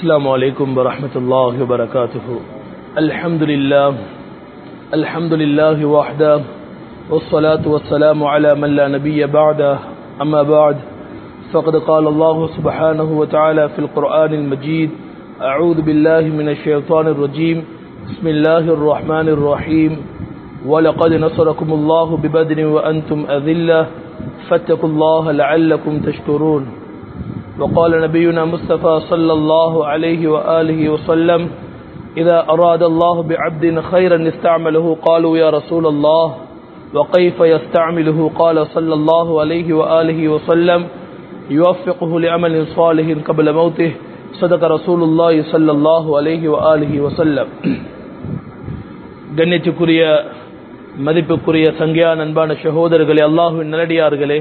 السلام عليكم ورحمة الله وبركاته الحمد لله الحمد لله وحده والصلاة والسلام على من لا نبي بعده أما بعد فقد قال الله سبحانه وتعالى في القرآن المجيد أعوذ بالله من الشيطان الرجيم بسم الله الرحمن الرحيم ولقد نصركم الله ببدر وأنتم أذلة فاتقوا الله لعلكم تشكرون وقال نبينا مصطفى صلى الله عليه وآله وسلم إذا أراد الله بعبد خيرا استعمله قالوا يا رسول الله وكيف يستعمله قال صلى الله عليه وآله وسلم يوفقه لعمل صالح قبل موته صدق رسول الله صلى الله عليه وآله وسلم கண்ணியத்துக்குரிய மதிப்புக்குரிய சங்கியா நண்பான சகோதரர்களே அல்லாஹுவின் நல்லடியார்களே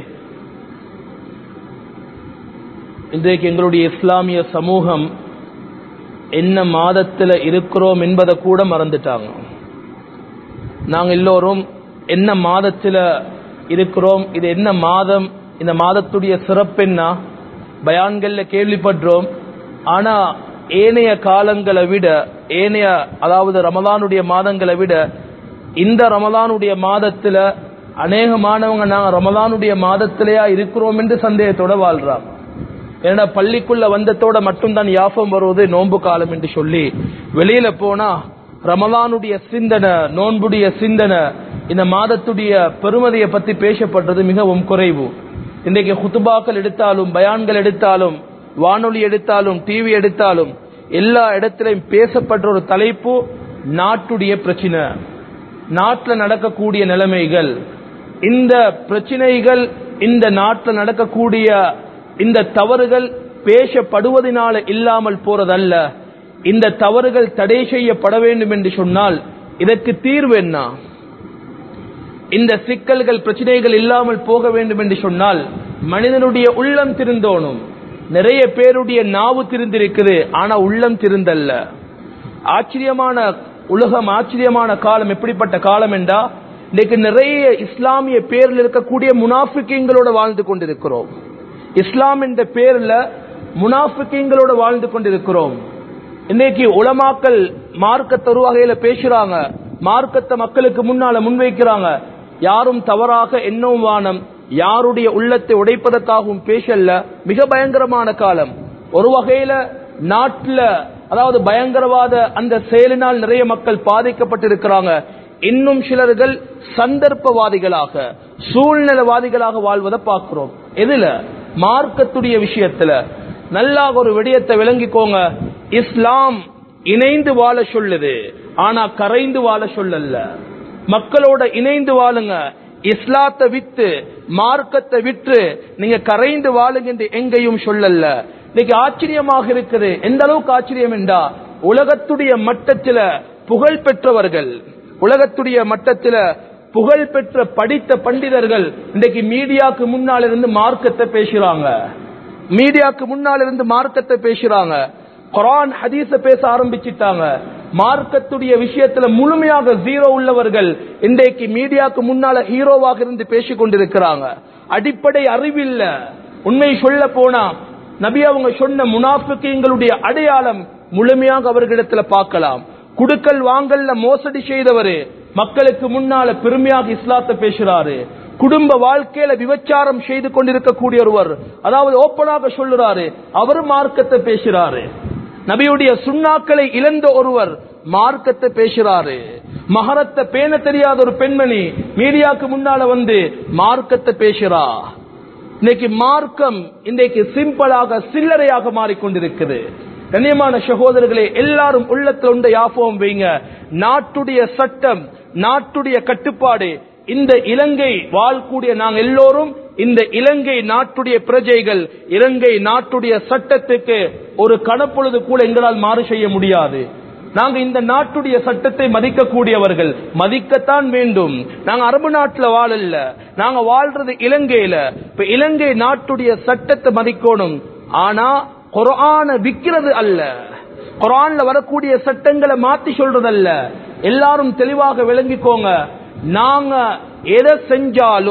இன்றைக்கு எங்களுடைய இஸ்லாமிய சமூகம் என்ன மாதத்தில் இருக்கிறோம் என்பதை கூட மறந்துட்டாங்க நாங்கள் எல்லோரும் என்ன மாதத்தில் இருக்கிறோம் இது என்ன மாதம் இந்த மாதத்துடைய சிறப்பென்னா பயான்கள்ல கேள்விப்படுறோம் ஆனா ஏனைய காலங்களை விட ஏனைய அதாவது ரமலானுடைய மாதங்களை விட இந்த ரமலானுடைய மாதத்துல அநேகமானவங்க நாங்க ரமலானுடைய மாதத்திலேயா இருக்கிறோம் என்று சந்தேகத்தோட வாழ்றாங்க ஏன்னா பள்ளிக்குள்ள வந்ததோட மட்டும்தான் யாபம் வருவது நோன்பு காலம் என்று சொல்லி வெளியில போனா ரமலானுடைய சிந்தனை நோன்புடைய சிந்தனை இந்த மாதத்துடைய பெருமதியை பத்தி பேசப்பட்டது மிகவும் குறைவு இன்றைக்கு குத்துபாக்கள் எடுத்தாலும் பயான்கள் எடுத்தாலும் வானொலி எடுத்தாலும் டிவி எடுத்தாலும் எல்லா இடத்திலையும் பேசப்படுற ஒரு தலைப்பு நாட்டுடைய பிரச்சனை நாட்டில் நடக்கக்கூடிய நிலைமைகள் இந்த பிரச்சனைகள் இந்த நாட்டில் நடக்கக்கூடிய இந்த தவறுகள் பேசப்படுவதனால இல்லாமல் போறதல்ல இந்த தவறுகள் தடை செய்யப்பட வேண்டும் என்று சொன்னால் இதற்கு தீர்வு என்ன இந்த சிக்கல்கள் பிரச்சனைகள் இல்லாமல் போக வேண்டும் என்று சொன்னால் மனிதனுடைய உள்ளம் திருந்தோணும் நிறைய பேருடைய நாவு திருந்திருக்குது ஆனா உள்ளம் திருந்தல்ல ஆச்சரியமான உலகம் ஆச்சரியமான காலம் எப்படிப்பட்ட காலம் என்றா இன்னைக்கு நிறைய இஸ்லாமிய பேரில் இருக்கக்கூடிய முனாஃபிக்கங்களோட வாழ்ந்து கொண்டிருக்கிறோம் இஸ்லாம் என்ற பேர்ல முனாஃபிக்கங்களோட வாழ்ந்து கொண்டிருக்கிறோம் இன்னைக்கு உலமாக்கல் மார்க்கத்தை ஒரு வகையில பேசுறாங்க மார்க்கத்தை மக்களுக்கு முன்னால முன்வைக்கிறாங்க யாரும் தவறாக என்னவும் வானம் யாருடைய உள்ளத்தை உடைப்பதற்காகவும் பேசல மிக பயங்கரமான காலம் ஒரு வகையில நாட்டுல அதாவது பயங்கரவாத அந்த செயலினால் நிறைய மக்கள் பாதிக்கப்பட்டிருக்கிறாங்க இன்னும் சிலர்கள் சந்தர்ப்பவாதிகளாக சூழ்நிலைவாதிகளாக வாழ்வதை பார்க்கிறோம் எதுல மார்க்கத்துடைய விஷயத்துல நல்லா ஒரு விடயத்தை விளங்கிக்கோங்க இஸ்லாம் இணைந்து வாழ சொல்லுது ஆனா கரைந்து வாழ சொல்லல மக்களோட இணைந்து வாழுங்க இஸ்லாத்தை வித்து மார்க்கத்தை விட்டு நீங்க கரைந்து வாழுங்க என்று எங்கேயும் சொல்லல இன்னைக்கு ஆச்சரியமாக இருக்குது எந்த அளவுக்கு ஆச்சரியம் என்றா உலகத்துடைய மட்டத்தில் புகழ் பெற்றவர்கள் உலகத்துடைய மட்டத்தில் புகழ் பெற்ற படித்த பண்டிதர்கள் இன்றைக்கு மீடியாக்கு முன்னால் இருந்து மார்க்கத்தை பேசுறாங்க மீடியாக்கு முன்னால் இருந்து மார்க்கத்தை பேசுறாங்க குரான் ஹதீஸ பேச ஆரம்பிச்சிட்டாங்க மார்க்கத்துடைய விஷயத்துல முழுமையாக ஜீரோ உள்ளவர்கள் இன்றைக்கு மீடியாக்கு முன்னால ஹீரோவாக இருந்து பேசிக் கொண்டிருக்கிறாங்க அடிப்படை அறிவில்ல உண்மை சொல்ல போனா நபி அவங்க சொன்ன முனாஃபிக்கங்களுடைய அடையாளம் முழுமையாக அவர்களிடத்துல பார்க்கலாம் குடுக்கல் வாங்கல்ல மோசடி செய்தவரு மக்களுக்கு முன்னால பெருமையாக இஸ்லாத்தை பேசுறாரு குடும்ப வாழ்க்கையில விபச்சாரம் செய்து கொண்டிருக்கக்கூடிய ஒருவர் அதாவது ஓப்பனாக சொல்லுறாரு அவர் மார்க்கத்தை பேசுறாரு நபியுடைய சுண்ணாக்களை இழந்த ஒருவர் மார்க்கத்தை பேசுறாரு மகரத்தை பேண தெரியாத ஒரு பெண்மணி மீடியாக்கு முன்னால வந்து மார்க்கத்தை பேசுறா இன்னைக்கு மார்க்கம் இன்றைக்கு சிம்பிளாக சில்லறையாக மாறிக்கொண்டிருக்குது கண்ணியமான சகோதரர்களே எல்லாரும் உள்ளத்தில் உண்ட யாபம் வைங்க நாட்டுடைய சட்டம் நாட்டுடைய கட்டுப்பாடு இந்த இலங்கை வாழக்கூடிய நாங்கள் எல்லோரும் இந்த இலங்கை நாட்டுடைய பிரஜைகள் இலங்கை நாட்டுடைய சட்டத்துக்கு ஒரு கணப்பொழுது கூட எங்களால் மாறு செய்ய முடியாது நாங்க இந்த நாட்டுடைய சட்டத்தை மதிக்கக்கூடியவர்கள் மதிக்கத்தான் வேண்டும் நாங்க அரபு நாட்டுல வாழல நாங்க வாழ்றது இலங்கையில இப்ப இலங்கை நாட்டுடைய சட்டத்தை மதிக்கணும் ஆனா குரான விக்கிறது அல்ல குரான்ல வரக்கூடிய சட்டங்களை மாத்தி சொல்றதல்ல எல்லாரும் தெளிவாக விளங்கிக்கோங்க நாங்க எதை செஞ்சாலும்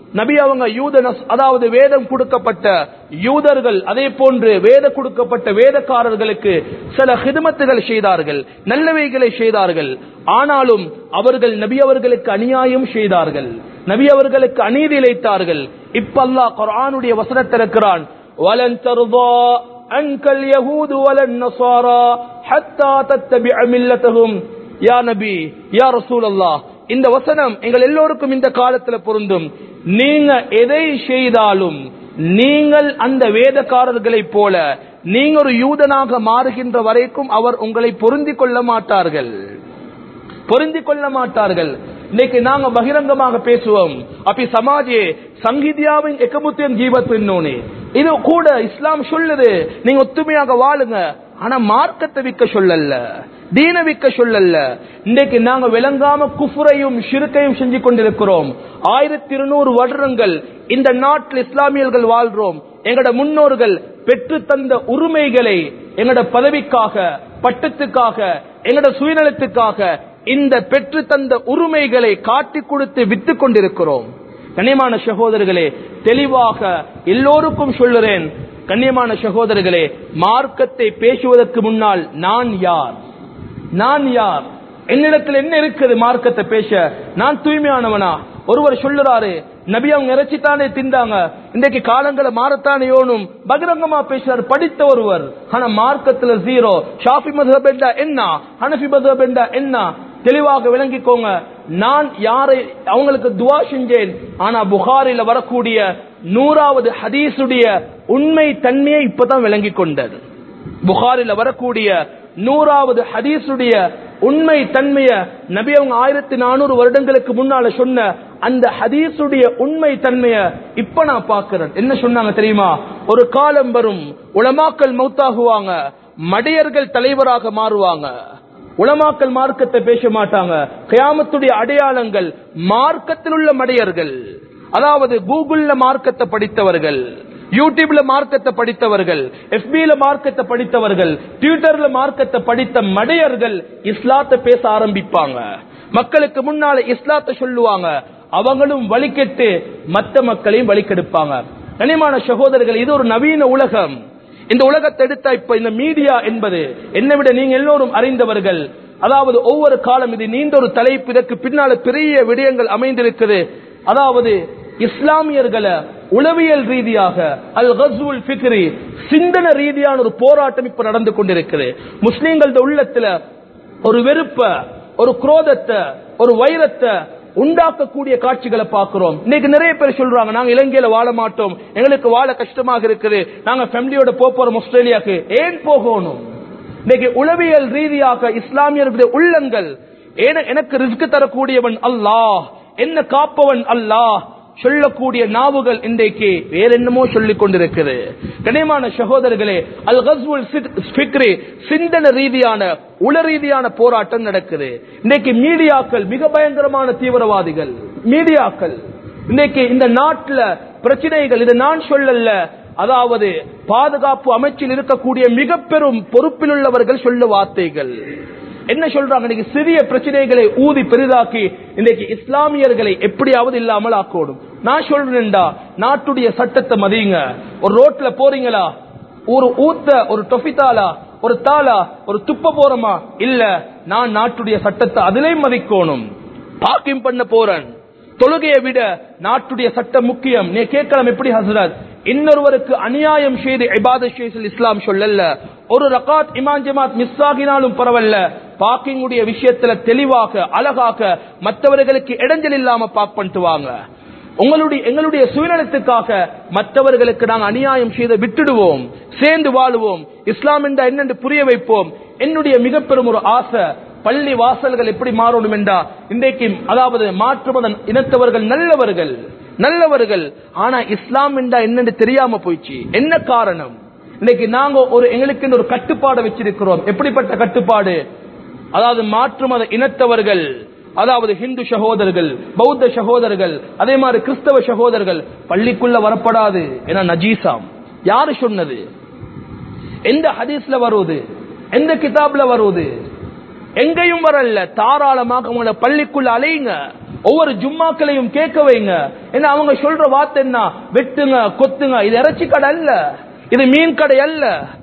நபி அவங்க யூத நஸ்- அதாவது வேதம் கொடுக்கப்பட்ட யூதர்கள் அதே போன்று வேத கொடுக்கப்பட்ட வேதக்காரர்களுக்கு சில ஹிதமத்துகள் செய்தார்கள் நல்லவைகளை செய்தார்கள் ஆனாலும் அவர்கள் நபி அவர்களுக்கு அநியாயம் செய்தார்கள் நபி அவர்களுக்கு அநீதி இழைத்தார்கள் இப்ப அல்லாஹ் குர்ஆனுடைய வசனத்தை இருக்கிறான் வலன் தர்தா அன்கல் யஹூது வலன் நஸாரா ஹத்தா தத்தபிஅ மில்லத்தஹும் யா நபி யா ரசூலல்லாஹ் இந்த வசனம் எங்கள் எல்லோருக்கும் இந்த காலத்துல பொருந்தும் நீங்க எதை செய்தாலும் நீங்கள் அந்த வேதக்காரர்களைப் போல நீங்க ஒரு யூதனாக மாறுகின்ற வரைக்கும் அவர் உங்களை பொருந்திக் கொள்ள மாட்டார்கள் பொருந்திக் கொள்ள மாட்டார்கள் இன்னைக்கு நாங்க பகிரங்கமாக பேசுவோம் அப்படி சமாஜே சங்கீதியாவின் எக்கமுத்தியம் ஜீவத் பின்னோனே இது கூட இஸ்லாம் சொல்லுது நீங்க ஒத்துமையாக வாழுங்க ஆனா மார்க்கத்தை விற்க சொல்லல தீன விற்க சொல்லல இன்னைக்கு நாங்க விளங்காம குஃபுரையும் ஷிருக்கையும் செஞ்சு கொண்டிருக்கிறோம் ஆயிரத்தி இருநூறு வருடங்கள் இந்த நாட்டில் இஸ்லாமியர்கள் வாழ்றோம் எங்கட முன்னோர்கள் பெற்று தந்த உரிமைகளை எங்கட பதவிக்காக பட்டத்துக்காக எங்கட சுயநலத்துக்காக இந்த பெற்று தந்த உரிமைகளை காட்டிக் கொடுத்து வித்து கொண்டிருக்கிறோம் கண்ணியமான சகோதரர்களே தெளிவாக எல்லோருக்கும் சொல்லுறேன் கண்ணியமான சகோதரர்களே மார்க்கத்தை பேசுவதற்கு முன்னால் நான் யார் நான் யார் என்னிடத்தில் என்ன இருக்குது மார்க்கத்தை பேச நான் தூய்மையானவனா ஒருவர் சொல்லுறாரு நபி அவங்க இறைச்சித்தானே திண்டாங்க இன்றைக்கு காலங்களை மாறத்தானே யோனும் பகிரங்கமா பேசுறாரு படித்த ஒருவர் ஆனா மார்க்கத்துல ஜீரோ ஷாஃபி மதுஹப் என்றா என்ன ஹனஃபி மதுஹப் என்றா என்ன தெளிவாக விளங்கிக்கோங்க நான் யாரை அவங்களுக்கு துவா செஞ்சேன் ஆனா புகாரில வரக்கூடிய நூறாவது ஹதீஸுடைய உண்மை தன்மையை இப்பதான் விளங்கி கொண்டது புகாரில வரக்கூடிய நூறாவது ஹதீஸுடைய உண்மை தன்மைய நபி அவங்க ஆயிரத்தி நானூறு வருடங்களுக்கு முன்னால சொன்ன அந்த ஹதீஸுடைய உண்மை தன்மைய இப்ப நான் பார்க்கிறேன் என்ன சொன்னாங்க தெரியுமா ஒரு காலம் வரும் உலமாக்கல் மௌத்தாகுவாங்க மடையர்கள் தலைவராக மாறுவாங்க உலமாக்கல் மார்க்கத்தை பேச மாட்டாங்க கியாமத்துடைய அடையாளங்கள் மார்க்கத்தில் உள்ள மடையர்கள் அதாவது கூகுள்ல மார்க்கத்தை படித்தவர்கள் யூடியூப்ல மார்க்கத்தை படித்தவர்கள் எஃபில மார்க்கத்தை படித்தவர்கள் ட்விட்டர்ல மார்க்கத்தை படித்த மடையர்கள் இஸ்லாத்தை பேச ஆரம்பிப்பாங்க மக்களுக்கு முன்னால இஸ்லாத்தை சொல்லுவாங்க அவங்களும் வழிகெட்டு மற்ற மக்களையும் வழிகெடுப்பாங்க கனிமான சகோதரர்கள் இது ஒரு நவீன உலகம் இந்த உலகத்தை எடுத்தா இப்ப இந்த மீடியா என்பது என்னை விட நீங்க எல்லோரும் அறிந்தவர்கள் அதாவது ஒவ்வொரு காலம் இது நீண்ட ஒரு தலைப்பு இதற்கு பின்னால பெரிய விடயங்கள் அமைந்திருக்குது அதாவது இஸ்லாமியர்களை உளவியல் ரீதியாக அல் கஸ்வுல் ஃபிக்ரி சிந்தன ரீதியான ஒரு போராட்டம் இப்ப நடந்து கொண்டிருக்குது முஸ்லீம்களோட உள்ளத்துல ஒரு வெறுப்ப ஒரு குரோதத்தை ஒரு வைரத்தை உண்டாக்கக்கூடிய காட்சிகளை பார்க்கிறோம் இன்னைக்கு நிறைய பேர் சொல்றாங்க நாங்க இலங்கையில வாழ மாட்டோம் எங்களுக்கு வாழ கஷ்டமாக இருக்குது நாங்க ஃபேமிலியோட போக போறோம் ஆஸ்திரேலியாக்கு ஏன் போகணும் இன்னைக்கு உளவியல் ரீதியாக இஸ்லாமியர்களுடைய உள்ளங்கள் ஏன- எனக்கு ரிஸ்க் தரக்கூடியவன் அல்லாஹ் என்ன காப்பவன் அல்லாஹ் சொல்லக்கூடிய நாவுகள் இன்றைக்கு வேற என்னமோ சொல்லிக் கொண்டிருக்கிறது கனியமான சகோதரர்களே அல் கஸ்வுல் ஃபிக்ரி சிந்தன ரீதியான உள ரீதியான போராட்டம் நடக்குது இன்னைக்கு மீடியாக்கள் மிக பயங்கரமான தீவிரவாதிகள் மீடியாக்கள் இன்னைக்கு இந்த நாட்டுல பிரச்சனைகள் இது நான் சொல்லல அதாவது பாதுகாப்பு அமைச்சில் இருக்கக்கூடிய மிக பெரும் பொறுப்பில் உள்ளவர்கள் சொல்ல வார்த்தைகள் என்ன சொல்றாங்க இன்னைக்கு சிறிய பிரச்சனைகளை ஊதி பெரிதாக்கி இன்னைக்கு இஸ்லாமியர்களை எப்படியாவது இல்லாமல் ஆக்கணும் நான் சொல்றேன்டா நாட்டுடைய சட்டத்தை மதியுங்க ஒரு ரோட்ல போறீங்களா ஒரு ஊத்த ஒரு டொஃபித்தாலா ஒரு தாலா ஒரு துப்ப போறோமா இல்ல நான் நாட்டுடைய சட்டத்தை அதிலையும் மதிக்கணும் பாக்கியம் பண்ண போறேன் தொழுகையை விட நாட்டுடைய சட்டம் முக்கியம் நீ கேட்கலாம் எப்படி ஹசரத் இன்னொருவருக்கு அநியாயம் செய்து இபாதத் செய்து இஸ்லாம் சொல்லல ஒரு ரகாத் இமான் ஜமாத் மிஸ் ஆகினாலும் பரவாயில்ல பாக்கிங்குடைய விஷயத்துல தெளிவாக அழகாக மற்றவர்களுக்கு இடைஞ்சல் இல்லாம பாக் பண்ணிட்டு வாங்க உங்களுடைய எங்களுடைய சுயநலத்துக்காக மற்றவர்களுக்கு நாங்கள் அநியாயம் செய்து விட்டுடுவோம் சேர்ந்து வாழுவோம் இஸ்லாம் என்ற என்னென்று புரிய வைப்போம் என்னுடைய மிக பெரும் ஒரு ஆசை பள்ளி வாசல்கள் எப்படி மாறணும் என்றா இன்றைக்கு அதாவது மாற்று மத இனத்தவர்கள் நல்லவர்கள் நல்லவர்கள் ஆனா இஸ்லாம் என்றா என்னன்னு தெரியாம போயிடுச்சு என்ன காரணம் இன்னைக்கு நாங்க ஒரு எங்களுக்கு ஒரு கட்டுப்பாடு வச்சிருக்கிறோம் எப்படிப்பட்ட கட்டுப்பாடு அதாவது மாற்று மத இனத்தவர்கள் அதாவது ஹிந்து சகோதரர்கள் பௌத்த சகோதரர்கள் அதே மாதிரி கிறிஸ்தவ சகோதரர்கள் பள்ளிக்குள்ள வரப்படாது என நஜீசாம் யாரு சொன்னது எந்த ஹதீஸ்ல வருவது எந்த கிதாப்ல வருவது எங்கேயும் வரல தாராளமாக உங்களோட பள்ளிக்குள்ள அலையுங்க ஒவ்வொரு ஜும்மாக்களையும் கேட்க வைங்க என்ன அவங்க சொல்ற வார்த்தை என்ன வெட்டுங்க கொத்துங்க இது இறைச்சி கடை அல்ல இது மீன் கடை அல்ல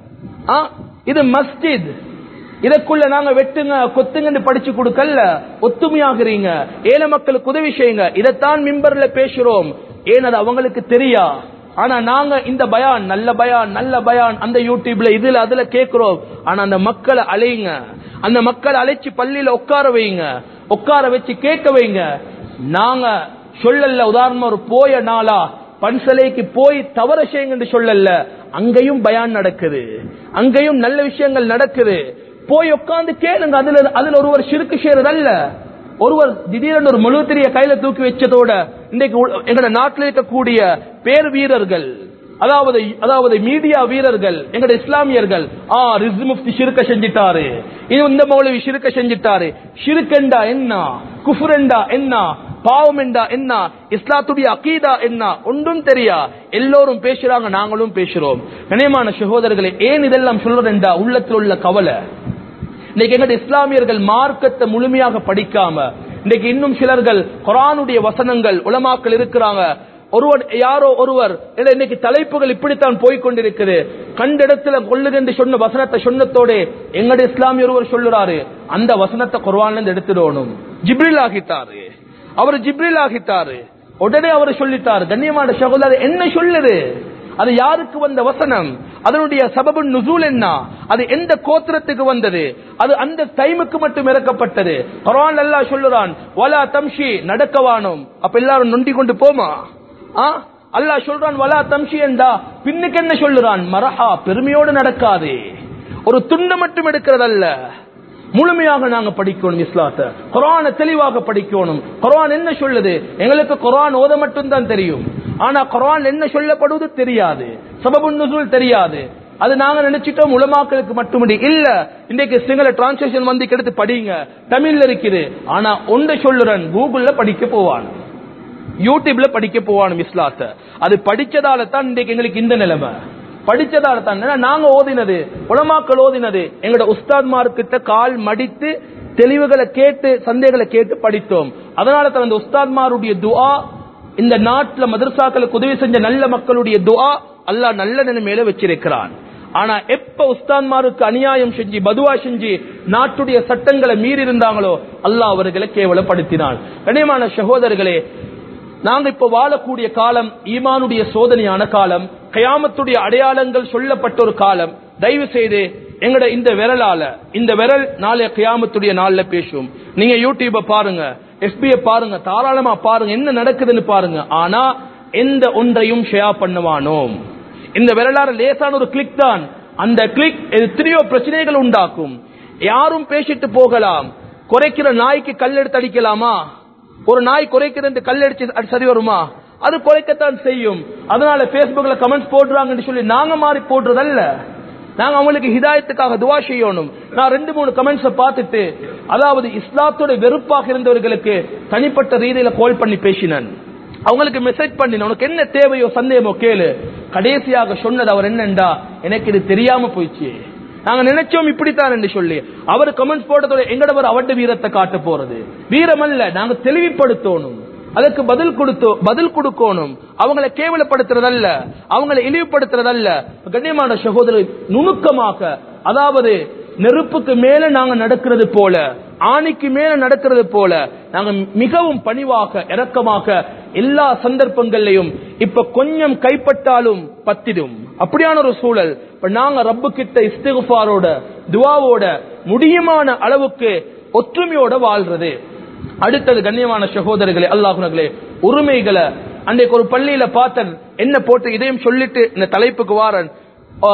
ஆ, இது மஸ்ஜித் இதற்குள்ள நாங்க வெட்டுங்க கொத்துங்கன்னு படிச்சு கொடுக்கல ஒத்துமையாகிறீங்க ஏழை மக்களுக்கு உதவி செய்யுங்க இதைத்தான் மிம்பர்ல பேசுறோம் ஏன் அது அவங்களுக்கு தெரியா ஆனா நாங்க இந்த பயான் நல்ல பயான் நல்ல பயான் அந்த யூடியூப்ல இதுல அதுல கேக்குறோம் ஆனா அந்த மக்களை அலையுங்க அந்த மக்களை அழைச்சு பள்ளியில உட்கார வைங்க உட்கார வச்சு கேட்க வைங்க நாங்க சொல்லல உதாரணமா ஒரு போய நாளா பன்சலைக்கு போய் தவற செய்யுங்கன்னு சொல்லல அங்கேயும் பயான் நடக்குது அங்கேயும் நல்ல விஷயங்கள் நடக்குது போய் உட்கார்ந்து கேளுங்க அதுல அதுல ஒருவர் சிறுக்கு செய்யறதல்ல ஒருவர் திடீரென ஒரு முழுத்திரிய கையில தூக்கி வச்சதோட இன்றைக்கு உள்ள- எங்கட நாட்டில் இருக்கக்கூடிய பேர் வீரர்கள் அதாவது அதாவது மீடியா வீரர்கள் எங்கட இஸ்லாமியர்கள் ஆ ரிஸ் முஃப்தி ஷிருக்க செஞ்சிட்டாரு இது இந்த மௌலவி ஷிருக்க செஞ்சிட்டாரு ஷிருக்கண்டா என்ன குஃபுரண்டா என்ன பாவம் என்றா என்ன இஸ்லாத்துடைய அகீதா என்ன ஒன்றும் தெரியா எல்லோரும் பேசுறாங்க நாங்களும் பேசுறோம் கனியமான சகோதரர்களே ஏன் இதெல்லாம் சொல்றேன்டா உள்ளத்தில் உள்ள கவலை இன்னைக்கு எங்க இஸ்லாமியர்கள் மார்க்கத்தை முழுமையாக படிக்காம இன்னைக்கு இன்னும் சிலர்கள் குரானுடைய வசனங்கள் உலமாக்கள் இருக்கிறாங்க ஒருவர் யாரோ ஒருவர் இல்ல இன்னைக்கு தலைப்புகள் இப்படித்தான் போய் கொண்டிருக்குது கண்ட இடத்துல கொள்ளுகென்று சொன்ன வசனத்தை சொன்னத்தோட எங்கட இஸ்லாமிய ஒருவர் சொல்லுறாரு அந்த வசனத்தை குர்ஆன்ல இருந்து எடுத்துடணும் ஜிப்ரில் ஆகிட்டாரு அவர் ஜிப்ரில் ஆகிட்டாரு உடனே அவர் சொல்லிட்டார் கண்ணியமான சகோதரர் என்ன சொல்லுது அது யாருக்கு வந்த வசனம் அதனுடைய சபபு நுசூல் என்ன அது எந்த கோத்திரத்துக்கு வந்தது அது அந்த டைமுக்கு மட்டும் இறக்கப்பட்டது குர்ஆன் அல்லாஹ் சொல்லுறான் வலா தம்ஷி நடக்கவானோம் அப்ப எல்லாரும் நொண்டி கொண்டு போமா ஆ அல்லாஹ் சொல்றான் வலா தம்ஷி என்றா பின்னுக்கு என்ன சொல்லுறான் மரஹா பெருமையோடு நடக்காதே ஒரு துண்டு மட்டும் எடுக்கிறதல்ல முழுமையாக நாங்க படிக்கணும் இஸ்லாத்தை குரான தெளிவாக படிக்கணும் குரான் என்ன சொல்லுது எங்களுக்கு குரான் ஓத மட்டும் தான் தெரியும் ஆனா குரான் என்ன சொல்லப்படுவது தெரியாது சபபுன் நுசூல் தெரியாது அது நாங்க நினைச்சிட்டோம் உலமாக்களுக்கு மட்டுமடி இல்ல இன்றைக்கு சிங்கள டிரான்ஸ்லேஷன் வந்து எடுத்து படிங்க தமிழ்ல இருக்குது ஆனா ஒன்றை சொல்லுறேன் கூகுள்ல படிக்க போவான் யூடியூப்ல படிக்க போவானும் இஸ்லாத்தை அது படிச்சதால தான் இன்றைக்கு எங்களுக்கு இந்த நிலைமை படிச்சதால தான் ஏன்னா நாங்க ஓதினது உலமாக்கள் ஓதினது எங்களோட உஸ்தாத்மார்கிட்ட கால் மடித்து தெளிவுகளை கேட்டு சந்தேகங்களை கேட்டு படித்தோம் அதனால தான் அந்த உஸ்தாத்மாருடைய துஆ இந்த நாட்டுல மதரசாக்களுக்கு உதவி செஞ்ச நல்ல மக்களுடைய துஆ அல்லாஹ் நல்ல நிலைமையில வச்சிருக்கிறான் ஆனா எப்ப உஸ்தான்மாருக்கு அநியாயம் செஞ்சு பதுவா செஞ்சு நாட்டுடைய சட்டங்களை மீறி இருந்தாங்களோ அல்லாஹ் அவர்களை கேவலப்படுத்தினான் கண்ணியமான சகோதரர்களே நாங்க இப்ப வாழக்கூடிய காலம் ஈமானுடைய சோதனையான காலம் கயாமத்துடைய அடையாளங்கள் சொல்லப்பட்ட ஒரு காலம் தயவு செய்து எங்கட இந்த விரலால இந்த விரல் நாளைய கயாமத்துடைய நாள்ல பேசும் நீங்க யூடியூப பாருங்க எஸ்பிய பாருங்க தாராளமா பாருங்க என்ன நடக்குதுன்னு பாருங்க ஆனா எந்த ஒன்றையும் ஷேர் பண்ணுவானோம் இந்த விரலாற லேசான ஒரு கிளிக் தான் அந்த கிளிக் எத்தனையோ பிரச்சனைகள் உண்டாக்கும் யாரும் பேசிட்டு போகலாம் குறைக்கிற நாய்க்கு கல் எடுத்து அடிக்கலாமா ஒரு நாய் குறைக்கிறது கல் அடிச்சு அது சரி வருமா அது குறைக்கத்தான் செய்யும் அதனால Facebookல கமெண்ட்ஸ் போடுறாங்கன்னு சொல்லி நாங்க மாறி போடுறதல்ல நாங்க அவங்களுக்கு ஹிதாயத்துக்காக துவா செய்யணும் நான் ரெண்டு மூணு கமெண்ட்ஸ பார்த்துட்டு அதாவது இஸ்லாத்தோட வெறுப்பாக இருந்தவர்களுக்கு தனிப்பட்ட ரீதியில கால் பண்ணி பேசினேன் அவங்களுக்கு மெசேஜ் பண்ணின உனக்கு என்ன தேவையோ சந்தேகமோ கேளு கடைசியாக சொன்னது அவர் என்னண்டா எனக்கு இது தெரியாம போயிடுச்சு நாங்க நினைச்சோம் இப்படித்தான் என்று சொல்லி அவர் கமெண்ட்ஸ் போட்டதோட எங்கடவர் அவட்ட வீரத்தை காட்ட போறது வீரம் அல்ல நாங்க தெளிவுபடுத்தணும் அதற்கு பதில் கொடுத்தோ பதில் கொடுக்கணும் அவங்களை கேவலப்படுத்துறதல்ல அவங்களை இழிவுபடுத்துறதல்ல கண்ணியமான சகோதரர் நுணுக்கமாக அதாவது நெருப்புக்கு மேல நாங்க நடக்கிறது போல ஆணிக்கு மேல நடக்கிறது போல நாங்க மிகவும் பணிவாக இரக்கமாக எல்லா சந்தர்ப்பங்கள்லையும் இப்ப கொஞ்சம் கைப்பட்டாலும் பத்திடும் அப்படியான ஒரு சூழல் இப்ப நாங்க ரப்பு கிட்ட இஸ்திகுஃபாரோட துவாவோட முடியுமான அளவுக்கு ஒற்றுமையோட வாழ்றது அடுத்தது கண்ணியமான சகோதரர்களே அல்லாஹுனர்களே உரிமைகளை அன்றைக்கு ஒரு பள்ளியில பார்த்தன் என்ன போட்டு இதையும் சொல்லிட்டு இந்த தலைப்புக்கு வாரன் ஆ,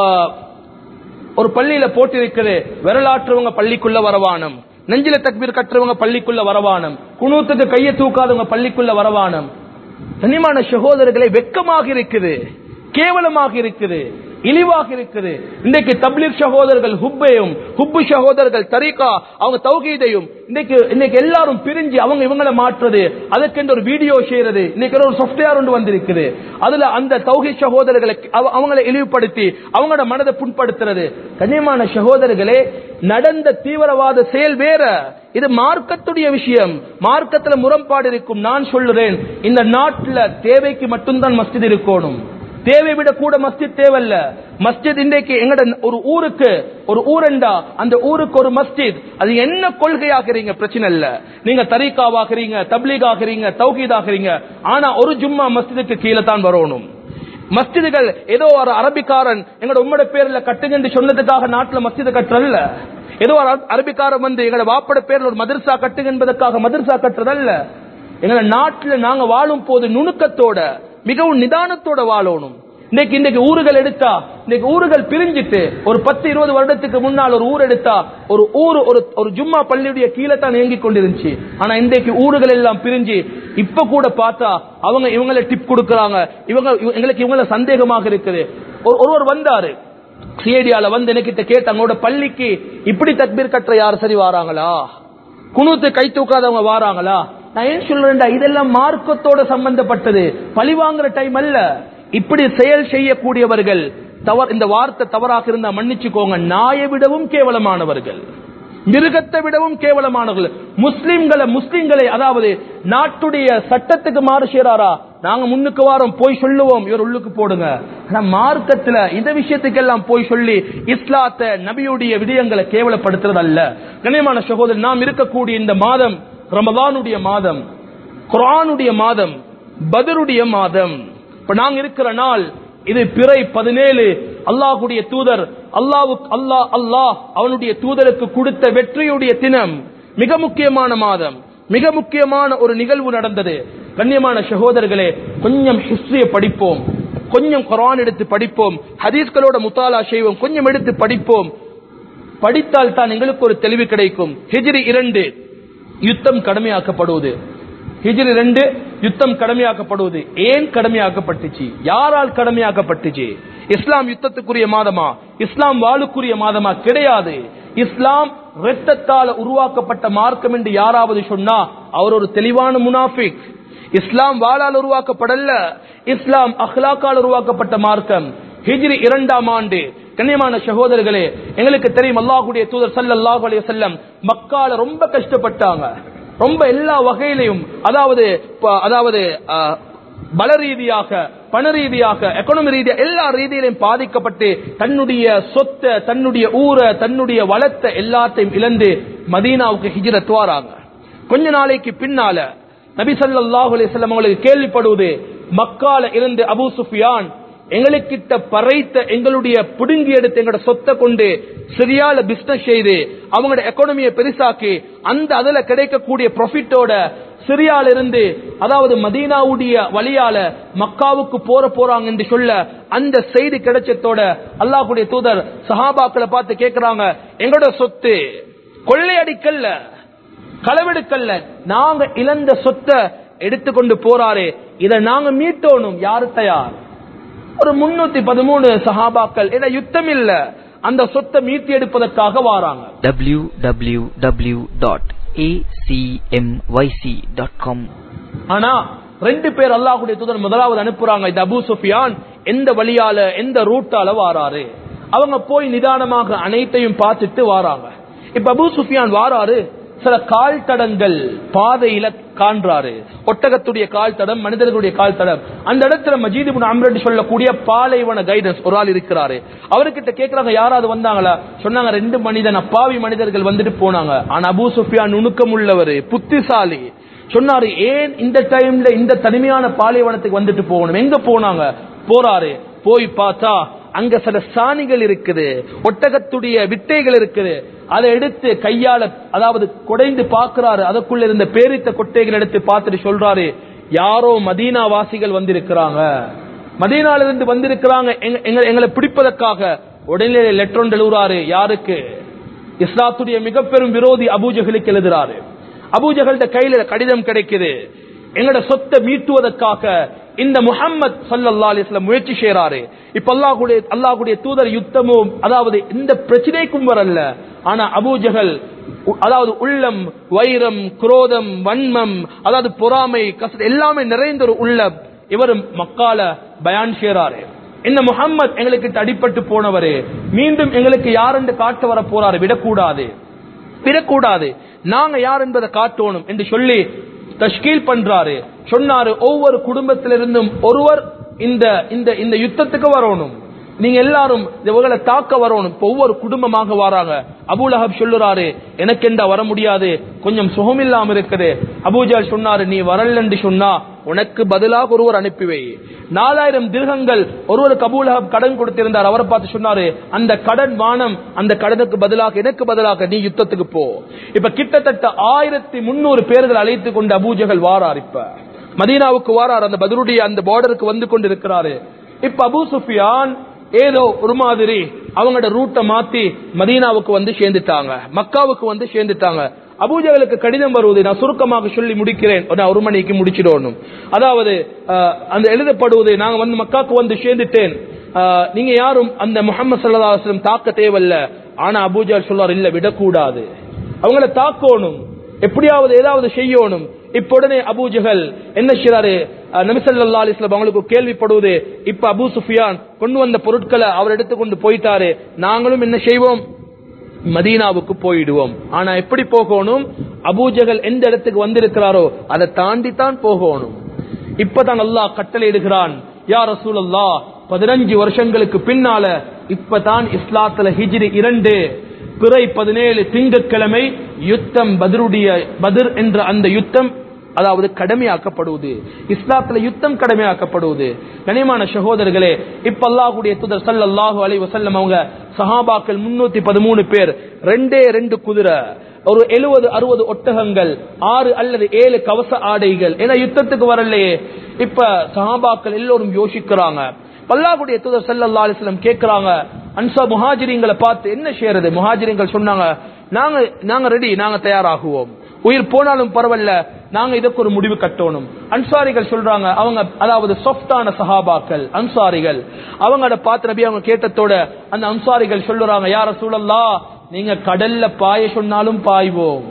ஒரு பள்ளியில போட்டு இருக்குது விரலாற்றுவங்க பள்ளிக்குள்ள வரவானம் நெஞ்சில தக்பீர் கட்டுறவங்க பள்ளிக்குள்ள வரவானம் குணூத்துக்கு கையை தூக்காதவங்க பள்ளிக்குள்ள வரவானம் கண்ணியமான சகோதரர்களை வெக்கமாக இருக்குது கேவலமாக இருக்குது இழிவாக இருக்குது இன்றைக்கு தப்லீக் சகோதரர்கள் ஹுப்பையும் ஹுப்பு சகோதரர்கள் தரீகா அவங்க தௌகீதையும் இன்னைக்கு இன்னைக்கு எல்லாரும் பிரிஞ்சு அவங்க இவங்களை மாற்றுறது அதுக்கென்று ஒரு வீடியோ செய்யறது இன்னைக்கு ஒரு சாஃப்ட்வேர் ஒன்று வந்திருக்குது அதுல அந்த தௌஹீத் சகோதரர்களை அவ- அவங்களை இழிவுபடுத்தி அவங்களோட மனதை புண்படுத்துறது கண்ணியமான சகோதரர்களே நடந்த தீவிரவாத செயல் வேற இது மார்க்கத்துடைய விஷயம் மார்க்கத்துல முரண்பாடு இருக்கும் நான் சொல்லுறேன் இந்த நாட்டுல தேவைக்கு மட்டும்தான் மஸ்ஜித் இருக்கணும் தேவை விட கூட மஸ்ஜித் தேவையில்ல மஸ்ஜித் இன்றைக்கு எங்கட ஒரு ஊருக்கு ஒரு ஊரண்டா அந்த ஊருக்கு ஒரு மஸ்ஜித் அது என்ன கொள்கையாகிறீங்க பிரச்சனை இல்ல நீங்க தரீக்காவாகிறீங்க தப்லீக் ஆகிறீங்க தௌஹீத் ஆகிறீங்க ஆனா ஒரு ஜும்மா மஸ்ஜிதுக்கு கீழே தான் வரணும் மஸ்ஜிதுகள் ஏதோ ஒரு அரபிக்காரன் எங்களோட உம்மட பேர்ல கட்டுங்கன்னு சொன்னதுக்காக நாட்டுல மஸ்ஜிது கட்டுறல்ல ஏதோ ஒரு அரப- அரபிக்காரன் வந்து எங்களோட வாப்பட பேர்ல ஒரு மதர்சா கட்டுங்க என்பதற்காக மதர்சா கட்டுறதல்ல எங்களை நாட்டுல நாங்க வாழும் போது நுணுக்கத்தோட மிகவும் நிதானத்தோட வாழணும் இன்னைக்கு இன்னைக்கு ஊர்கள் எடுத்தா இன்னைக்கு ஊர்கள் பிரிஞ்சிட்டு ஒரு பத்து இருபது வருடத்துக்கு முன்னால் ஒரு ஊர் எடுத்தா ஒரு ஊர் ஒரு ஒரு ஜும்மா பள்ளியுடைய கீழே தான் இயங்கிக் கொண்டிருந்துச்சு ஆனா இன்றைக்கு ஊர்கள் எல்லாம் பிரிஞ்சு இப்ப கூட பார்த்தா அவங்க இவங்களை டிப் கொடுக்கறாங்க இவங்க இவ- எங்களுக்கு இவங்கள சந்தேகமாக இருக்குது ஒரு- ஒருவர் வந்தாரு சிஐடியால வந்து எனக்கிட்ட கேட்டு அவங்களோட பள்ளிக்கு இப்படி தக்பீர் கட்டுற யார் சரி வாராங்களா குனூத்து கை தூக்காதவங்க வாராங்களா நான் ஏன் சொல்றேன்டா இதெல்லாம் மார்க்கத்தோட சம்பந்தப்பட்டது பழி வாங்குற டைம் அல்ல இப்படி செயல் செய்யக்கூடியவர்கள் தவறு இந்த வார்த்தை தவறாக இருந்தா மன்னிச்சுக்கோங்க நாயை விடவும் கேவலமானவர்கள் மிருகத்தை விடவும் கேவலமானவர்கள் முஸ்லிம்களை முஸ்லிம்களை அதாவது நாட்டுடைய சட்டத்துக்கு மாறு செய்றாரா நாங்க முன்னுக்கு வாரம் போய் சொல்லுவோம் இவர் உள்ளுக்கு போடுங்க ஆனா மார்க்கத்துல இந்த விஷயத்துக்கெல்லாம் போய் சொல்லி இஸ்லாத்தை நபியுடைய விடயங்களை கேவலப்படுத்துறது அல்ல கண்ணியமான சகோதரர் நாம் இருக்கக்கூடிய இந்த மாதம் ரமதானுடைய மாதம் குர்ஆனுடைய மாதம் பதருடைய மாதம் இப்ப நாங்க இருக்கிற நாள் இது பிறை பதினேழு அல்லாஹ்வுடைய தூதர் அல்லாஹ்வுக்கு அல்லாஹ் அல்லாஹ் அவனுடைய தூதருக்கு கொடுத்த வெற்றியுடைய தினம் மிக முக்கியமான மாதம் மிக முக்கியமான ஒரு நிகழ்வு நடந்தது கண்ணியமான சகோதரர்களே கொஞ்சம் ஹிஸ்டரியை படிப்போம் கொஞ்சம் குர்ஆன் எடுத்து படிப்போம் ஹதீஸ்களோட முத்தாலா செய்வோம் கொஞ்சம் எடுத்து படிப்போம் படித்தால் தான் எங்களுக்கு ஒரு தெளிவு கிடைக்கும் ஹிஜ்ரி இரண்டு யுத்தம் கடமையாக்கப்படுவது ஹிஜ்ரி ரெண்டு யுத்தம் கடமையாக்கப்படுவது ஏன் கடமையாக்கப்பட்டுச்சு யாரால் கடமையாக்கப்பட்டுச்சு இஸ்லாம் யுத்தத்துக்குரிய மாதமா இஸ்லாம் வாழுக்குரிய மாதமா கிடையாது இஸ்லாம் இரத்தத்தால உருவாக்கப்பட்ட மார்க்கம் என்று யாராவது சொன்னா அவர் ஒரு தெளிவான முனாஃபிக் இஸ்லாம் வாளால் உருவாக்கப்படல இஸ்லாம் அஹ்லாக்கால் உருவாக்கப்பட்ட மார்க்கம் ஹிஜ்ரி இரண்டாம் ஆண்டு கண்ணியமான சகோதரர்களே எங்களுக்கு தெரியும் அல்லாஹ்வுடைய தூதர் ஸல்லல்லாஹு அலைஹி வஸல்லம் மக்கால ரொம்ப கஷ்டப்பட்டாங்க ரொம்ப எல்லா வகையிலையும் அதாவது ப- அதாவது அஹ், பல ரீதியாக பண ரீதியாக எக்கனாமி ரீதியா எல்லா ரீதியிலையும் பாதிக்கப்பட்டு தன்னுடைய சொத்தை தன்னுடைய ஊரை தன்னுடைய வளத்தை எல்லாத்தையும் இழந்து மதீனாவுக்கு ஹிஜ்ரத் வாராங்க கொஞ்ச நாளைக்கு பின்னால நபி ஸல்லல்லாஹு அலைஹி வஸல்லம் அவங்களுக்கு கேள்விப்படுவது மக்கால இருந்து அபூ சுஃபியான் எங்களுக்கிட்ட பறைத்த எங்களுடைய புடுங்கி எடுத்து எங்களோட சொத்தை கொண்டு சிரியால பிசினஸ் செய்து அவங்களோட எக்கானமியை பெருசாக்கி அந்த அதுல கிடைக்கக்கூடிய ப்ராஃபிட்டோட சிரியால இருந்து அதாவது மதீனாவுடைய வழியால மக்காவுக்கு போற போறாங்க என்று சொல்ல அந்த செய்தி கிடைச்சதோட அல்லாஹ்வுடைய தூதர் சஹாபாக்களை பார்த்து கேக்குறாங்க எங்களோட சொத்து கொள்ளையடிக்கல்ல களவெடுக்கல்ல நாங்க இழந்த சொத்தை எடுத்துக்கொண்டு போறாரே இதை நாங்க மீட்டோணும் யாரு தயார் ஒரு முன்னூத்தி பதிமூணு சஹாபாக்கள் ஏன்னா யுத்தம் இல்ல அந்த சொத்தை மீட்டி எடுப்பதற்காக வாராங்க www.acmyc.com ஆனா ரெண்டு பேர் அல்லாஹ்வுடைய தூதர் முதலாவது அனுப்புறாங்க இது அபூ சுஃபியான் எந்த வழியால எந்த ரூட்டால வாராரு அவங்க போய் நிதானமாக அனைத்தையும் பார்த்துட்டு வாராங்க இப்ப அபூ சுஃபியான் வாராரு சில கால் தடங்கள் பாதையில காண்றாரு ஒட்டகத்துடைய கால் தடம் மனிதர்களுடைய கால் தடம் அந்த இடத்துல மஜீத் இப்னு அம்ர் என்று சொல்லக்கூடிய பாலைவன கைடன்ஸ் ஒரு ஆள் இருக்கிறாரு அவர்கிட்ட கேக்குறாங்க யாராவது வந்தாங்களா சொன்னாங்க ரெண்டு மனிதன் அப்பாவி மனிதர்கள் வந்துட்டு போனாங்க ஆனா அபூ சுஃபியான் நுணுக்கம் உள்ளவர் புத்திசாலி சொன்னாரு ஏன் இந்த டைம்ல இந்த தனிமையான பாலைவனத்துக்கு வந்துட்டு போகணும் எங்க போனாங்க போறாரு போய் பார்த்தா அங்க சில சாணிகள் இருக்குது ஒட்டகத்துடைய விட்டைகள் இருக்குது அதை எடுத்து கையால அதாவது குடைந்து பார்க்கிறாரு அதற்குள்ள இருந்த பேரித்த கொட்டைகள் எடுத்து பார்த்துட்டு சொல்றாரு யாரோ மதீனா வாசிகள் வந்திருக்கிறாங்க மதீனால இருந்து வந்திருக்கிறாங்க எங்க- எங்க- எங்களை பிடிப்பதற்காக உடனே லெட்டர் ஒன்று எழுதுறாரு யாருக்கு இஸ்லாத்துடைய மிக பெரும் விரோதி அபூஜகளுக்கு எழுதுறாரு அபூஜகல்ட கையில கடிதம் கிடைக்குது எங்கட சொத்தை மீட்டுவதற்காக இந்த முஹம்மத் சல்லல்லா அலிஸ்லாம் முயற்சி செய்யறாரு இப்ப அல்லாஹ்வுடைய அல்லாஹ்வுடைய தூதர் யுத்தமும் அதாவது இந்த பிரச்சனைக்கும் வரல ஆனா அபூஜகல் உ- அதாவது உள்ளம் வைரம் குரோதம் வன்மம் அதாவது பொறாமை கச எல்லாமே நிறைந்த ஒரு உள்ளம் இவர் மக்கால பயான் செய்யறாரு இந்த முஹம்மத் எங்களுக்கு அடிபட்டு போனவரு மீண்டும் எங்களுக்கு யாருன்னு காட்ட வர போறாரு விடக்கூடாது விடக்கூடாது நாங்க யார் என்பதை காட்டணும் என்று சொல்லி தஷ்கீல் பண்றாரு சொன்னாரு ஒவ்வொரு குடும்பத்திலிருந்தும் ஒருவர் இந்த இந்த இந்த யுத்தத்துக்கு வரணும் நீங்க எல்லாரும் இவங்களை தாக்க வரணும் இப்ப ஒவ்வொரு குடும்பமாக வராங்க அபூலஹப் சொல்லுறாரு எனக்கு என்ன வர முடியாது கொஞ்சம் சுகமில்லாம இருக்குது அபூஜால் சொன்னாரு நீ வரலன்னு சொன்னா உனக்கு பதிலாக ஒருவர் அனுப்பி வை நாலாயிரம் திருகங்கள் ஒருவருக்கு அபூலஹப் கடன் கொடுத்திருந்தார் அவரை பார்த்து சொன்னாரு அந்த கடன் வானம் அந்த கடனுக்கு பதிலாக எனக்கு பதிலாக நீ யுத்தத்துக்கு போ இப்ப கிட்டத்தட்ட ஆயிரத்தி முன்னூறு பேர்கள் அழைத்து கொண்டு அபூஜகல் வாரார் இப்ப மதீனாவுக்கு வாரார் அந்த பதிலுடைய அந்த பார்டருக்கு வந்து கொண்டு இருக்கிறாரு இப்ப அபூ சுஃபியான் ஏதோ ஒரு மாதிரி அவங்களோட ரூட்டை மாத்தி மதீனாவுக்கு வந்து சேர்ந்துட்டாங்க மக்காவுக்கு வந்து சேர்ந்துட்டாங்க அபூஜகளுக்கு கடிதம் வருவது நான் சுருக்கமாக சொல்லி முடிக்கிறேன் நான் ஒரு மணிக்கு முடிச்சிடணும் அதாவது அஹ், அந்த எழுதப்படுவது நாங்க வந்து மக்காவுக்கு வந்து சேர்ந்துட்டேன் அஹ், நீங்க யாரும் அந்த முகமது சல்லா அலுவலம் தாக்க தேவையில்ல ஆனா அபூஜால் சொல்றார் இல்ல விடக்கூடாது அவங்கள தாக்கணும் எப்படியாவது ஏதாவது செய்யணும் இப்ப உடனே அபூஜகல் என்ன செய்றாரு அஹ், நபி ஸல்லல்லாஹு அலைஹி வஸல்லம் அவங்களுக்கு கேள்விப்படுவது இப்ப அபூ சுஃபியான் கொண்டு வந்த பொருட்களை அவர் எடுத்துக்கொண்டு போயிட்டாரு நாங்களும் என்ன செய்வோம் மதீனாவுக்கு போயிடுவோம் ஆனா எப்படி போகணும் அபூஜகல் எந்த இடத்துக்கு வந்திருக்கிறாரோ அதை தாண்டி தான் போகணும் இப்பதான் அல்லாஹ் கட்டளை இடுகிறான் யா ரசூலல்லாஹ் பதினஞ்சு வருஷங்களுக்கு பின்னால இப்பதான் இஸ்லாத்துல ஹிஜ்ரி இரண்டு பிறை பதினேழு திங்கட்கிழமை யுத்தம் பத்ருடைய பத்ர் என்ற அந்த யுத்தம் அதாவது கடமையாக்கப்படுவது இஸ்லாத்துல யுத்தம் கடமையாக்கப்படுவது கனிமான சகோதரர்களே இப்ப அல்லாஹ்வுடைய தூதர் ஸல்லல்லாஹு அலைஹி வஸல்லம் அவங்க சஹாபாக்கள் முன்னூத்தி பதிமூணு பேர் ரெண்டே ரெண்டு குதிரை ஒரு எழுபது அறுபது ஒட்டகங்கள் ஆறு அல்லது ஏழு கவச ஆடைகள் ஏன்னா யுத்தத்துக்கு வரலையே இப்ப சஹாபாக்கள் எல்லோரும் யோசிக்கிறாங்க பல்லாஹ்வுடைய தூதர் ஸல்லல்லாஹு அலைஹி வஸல்லம் கேக்குறாங்க அன்சா முஹாஜிரிங்களை பார்த்து என்ன செய்யறது முஹாஜிரிங்கள் சொன்னாங்க நாங்க நாங்க ரெடி நாங்க தயாராகுவோம் உயிர் போனாலும் பரவாயில்ல நாங்க இதுக்கு ஒரு முடிவு கட்டணும் அன்சாரிகள் சொல்றாங்க அவங்க அதாவது சொஃப்டான சஹாபாக்கள் அன்சாரிகள் அவங்களோட பார்த்து நபி அவங்க கேட்டதோட அந்த அன்சாரிகள் சொல்லுறாங்க யார சூழல்லா நீங்க கடல்ல பாய சொன்னாலும் பாய்வோம்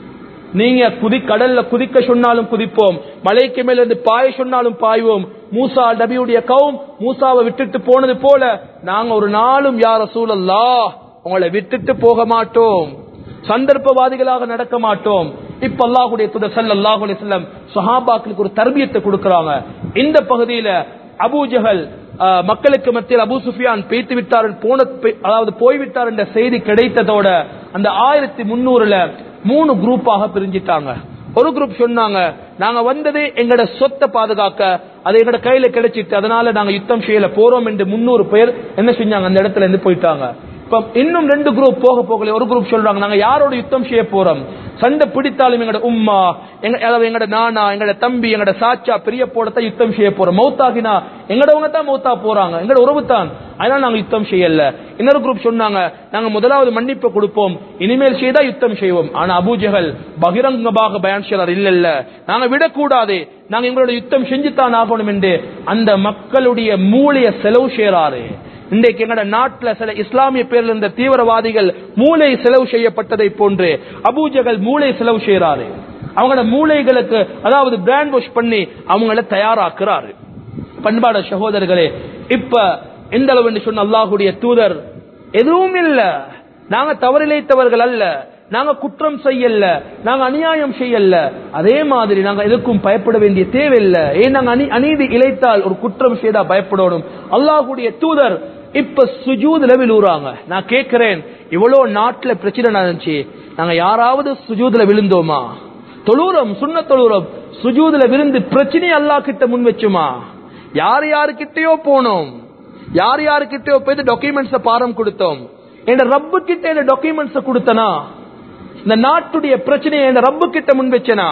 நீங்க குதி கடல்ல குதிக்க சொன்னாலும் குதிப்போம் மலைக்கு மேல இருந்து பாய சொன்னாலும் பாய்வோம் மூசா நபியுடைய கவும் மூசாவை விட்டுட்டு போனது போல நாங்க ஒரு நாளும் யார சூழல்லா உங்களை விட்டுட்டு போக மாட்டோம் சந்தர்ப்பவாதிகளாக நடக்க மாட்டோம் இப்ப அல்லாஹுடைய துதர் ஸல்லல்லாஹு அலைஹி வஸல்லம் சஹாபாக்களுக்கு ஒரு தர்பியத்தை கொடுக்கறாங்க இந்த பகுதியில அபூஜஹல் அஹ், மக்களுக்கு மத்தியில் அபூ சுஃபியான் பேத்து விட்டார் போன பே- அதாவது போய்விட்டார் என்ற செய்தி கிடைத்ததோட அந்த ஆயிரத்தி முன்னூறுல மூணு குரூப்பாக பிரிஞ்சிட்டாங்க ஒரு குரூப் சொன்னாங்க நாங்க வந்தது எங்கட சொத்தை பாதுகாக்க அது எங்கட கையில கிடைச்சிட்டு அதனால நாங்க யுத்தம் செய்யல போறோம் என்று முன்னூறு பேர் என்ன செஞ்சாங்க அந்த இடத்துல இருந்து போயிட்டாங்க இப்ப இன்னும் ரெண்டு குரூப் போக போகல ஒரு குரூப் சொல்றாங்க நாங்க யாரோட யுத்தம் செய்ய போறோம் சண்டை பிடித்தாலும் எங்கட உம்மா எங்க அதாவது எங்கட நானா எங்கட தம்பி எங்கட சாச்சா பெரிய போடத்தான் யுத்தம் செய்ய போறோம் மௌத்தாகினா எங்கடவங்க தான் மௌத்தா போறாங்க எங்கட உறவு தான் அதனால நாங்க யுத்தம் செய்யல இன்னொரு குரூப் சொன்னாங்க நாங்க முதலாவது மன்னிப்பு கொடுப்போம் இனிமேல் செய்தா யுத்தம் செய்வோம் ஆனா அபூஜகல் பகிரங்கமாக பயன் செய்றார் இல்ல இல்ல நாங்க விடக்கூடாது நாங்க எங்களோட யுத்தம் செஞ்சுத்தான் ஆகணும் என்று அந்த மக்களுடைய மூளைய செலவு செய்றாரு இன்றைக்கு எங்கட நாட்டுல சில இஸ்லாமிய பேர்ல இருந்த தீவிரவாதிகள் மூளை செலவு செய்யப்பட்டதை போன்று அபூஜகல் மூளை செலவு செய்யறாரு அவங்களோட மூளைகளுக்கு அதாவது பிராண்ட் வாஷ் பண்ணி அவங்கள தயாராக்குறாரு பண்பாட சகோதரர்களே இப்ப எந்த அளவு என்று சொன்ன அல்லாஹுடைய தூதர் எதுவும் இல்ல நாங்க தவறிழைத்தவர்கள் அல்ல நாங்க குற்றம் செய்யல நாங்க அநியாயம் செய்யல அதே மாதிரி நாங்க எதுக்கும் பயப்பட வேண்டிய தேவையில்லை ஏன் நாங்க அநீ- அநீதி இழைத்தால் ஒரு குற்றம் செய்தா பயப்படணும் அல்லாஹுடைய தூதர் இப்ப சுஜூதுல விழுறாங்க நான் கேட்கிறேன் இவ்வளவு நாட்டுல பிரச்சனை நடந்துச்சு நாங்க யாராவது சுஜூதுல விழுந்தோமா தொழுறோம் சுண்ண தொழுறோம் சுஜூதுல விழுந்து பிரச்சனையை அல்லாஹ் கிட்ட முன் வச்சுமா யார் யாருக்கிட்டயோ போனோம் யார் யாருக்கிட்டயோ போய் டாக்குமெண்ட்ஸ் பாரம் கொடுத்தோம் என் ரப்பு கிட்ட இந்த டாக்குமெண்ட்ஸ் கொடுத்தனா இந்த நாட்டுடைய பிரச்சனையை என் ரப்பு கிட்ட முன் வச்சனா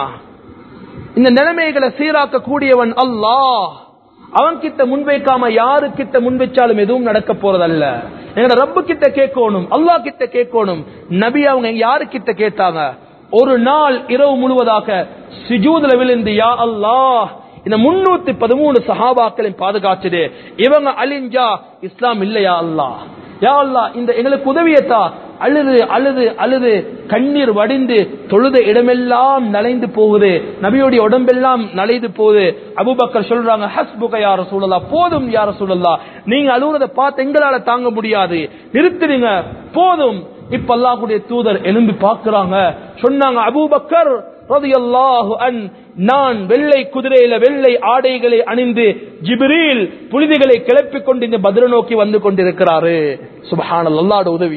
இந்த நிலைமைகளை சீராக்க கூடியவன் அல்லாஹ் அவன் கிட்ட முன்வைக்காம யாரு கிட்ட முன்வைச்சாலும் எதுவும் நடக்க போறதல்ல எங்க ரப்பு கிட்ட கேட்கணும் அல்லாஹ் கிட்ட கேட்கணும் நபி அவங்க யாரு கிட்ட கேட்டாங்க ஒரு நாள் இரவு முழுவதாக சிஜூதுல விழுந்து யா அல்லாஹ் இந்த முன்னூத்தி பதிமூணு சஹாபாக்களையும் பாதுகாச்சுது இவங்க அழிஞ்சா இஸ்லாம் இல்லையா அல்லாஹ் யா அல்லாஹ் இந்த எங்களுக்கு உதவியத்தா அழுது அழுது அழுது கண்ணீர் வடிந்து தொழுத இடமெல்லாம் நலைந்து போகுது நபியுடைய உடம்பெல்லாம் நலைந்து போகுது அபூபக்கர் சொல்றாங்க ஹஸ்புக யார சூழலா போதும் யார சூழலா நீங்க அழுகுறத பார்த்து எங்களால தாங்க முடியாது நிறுத்துறீங்க போதும் இப்ப அல்லாஹ்வுடைய தூதர் எழும்பி பார்க்கறாங்க சொன்னாங்க அபூபக்கர் ரலியல்லாஹு அன் நான் வெள்ளை குதிரையில வெள்ளை ஆடைகளை அணிந்து ஜிப்ரீல் புனிதிகளை கிளப்பிக் கொண்டு இந்த பதிர நோக்கி வந்து கொண்டிருக்கிறாரு சுபஹானல் அல்லாஹ்வோட உதவி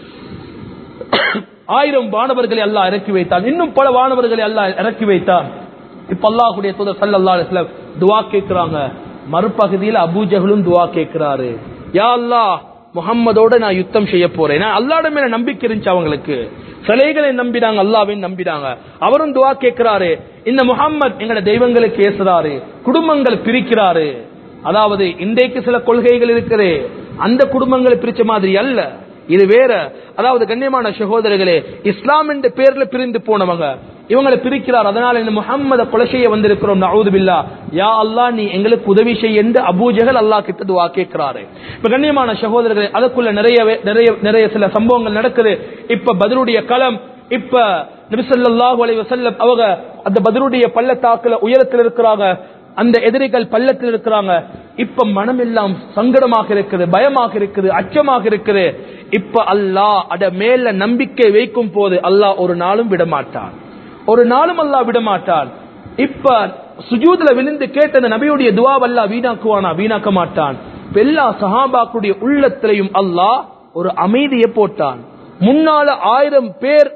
ஆயிரம் வானவர்களை அல்லாஹ் இறக்கி வைத்தான் இன்னும் பல வானவர்களை அல்லாஹ் இறக்கி வைத்தான் இப்ப அல்லாஹ்வுடைய தூதர் ஸல்லல்லாஹு அலைஹி வஸல்லம் துஆ கேக்குறாங்க மறுபகுதியில் அபூஜஹலும் துஆ கேக்குறாரு யா அல்லாஹ் முகம்மதோட நான் யுத்தம் செய்ய போறேன் நான் அல்லாட மேல நம்பிக்கை இருந்துச்சு அவங்களுக்கு சிலைகளை நம்பினாங்க அல்லாவையும் நம்பினாங்க அவரும் துவா கேட்கிறாரு இந்த முகம்மது எங்கட தெய்வங்களுக்கு ஏசுறாரு குடும்பங்கள் பிரிக்கிறாரு அதாவது இன்றைக்கு சில கொள்கைகள் இருக்குது அந்த குடும்பங்களை பிரிச்ச மாதிரி அல்ல இது வேற அதாவது கண்ணியமான சகோதரர்களே இஸ்லாம் என்ற பேர்ல பிரிந்து போனவங்க இவங்களை பிரிக்கிறார் அதனால இந்த முகம்மத கொலை செய்ய வந்திருக்கிறோம் நவுது பில்லா யா அல்லாஹ் நீ எங்களுக்கு உதவி செய்ய என்று அபூஜகல் அல்லாஹ் கிட்ட துவா கேட்கிறாரு இப்ப கண்ணியமான சகோதரர்களே அதுக்குள்ள நிறைய நிறைய நிறைய சில சம்பவங்கள் நடக்குது இப்ப பதிலுடைய களம் இப்ப நபிசல்லாஹு அலைஹி வஸல்லம் அவங்க அந்த பதிலுடைய பள்ளத்தாக்குல உயரத்தில் இருக்கிறாங்க அந்த எதிரிகள் பள்ளத்தில் இருக்கிறாங்க இப்ப மனம் எல்லாம் சங்கடமாக இருக்குது பயமாக இருக்குது அச்சமாக இருக்குது இப்ப அல்லாஹ் அட மேல நம்பிக்கை வைக்கும் போது அல்லாஹ் ஒரு நாளும் விடமாட்டான் ஒரு நாளும் அல்லாஹ் விடமாட்டான் இப்ப சுஜூதுல விழுந்து கேட்ட அந்த நபியுடைய துவாவல்லா வீணாக்குவானா வீணாக்க மாட்டான் இப்ப எல்லா சஹாபாக்குடைய உள்ளத்திலையும் அல்லாஹ் ஒரு அமைதியை போட்டான் முன்னால ஆயிரம் பேர்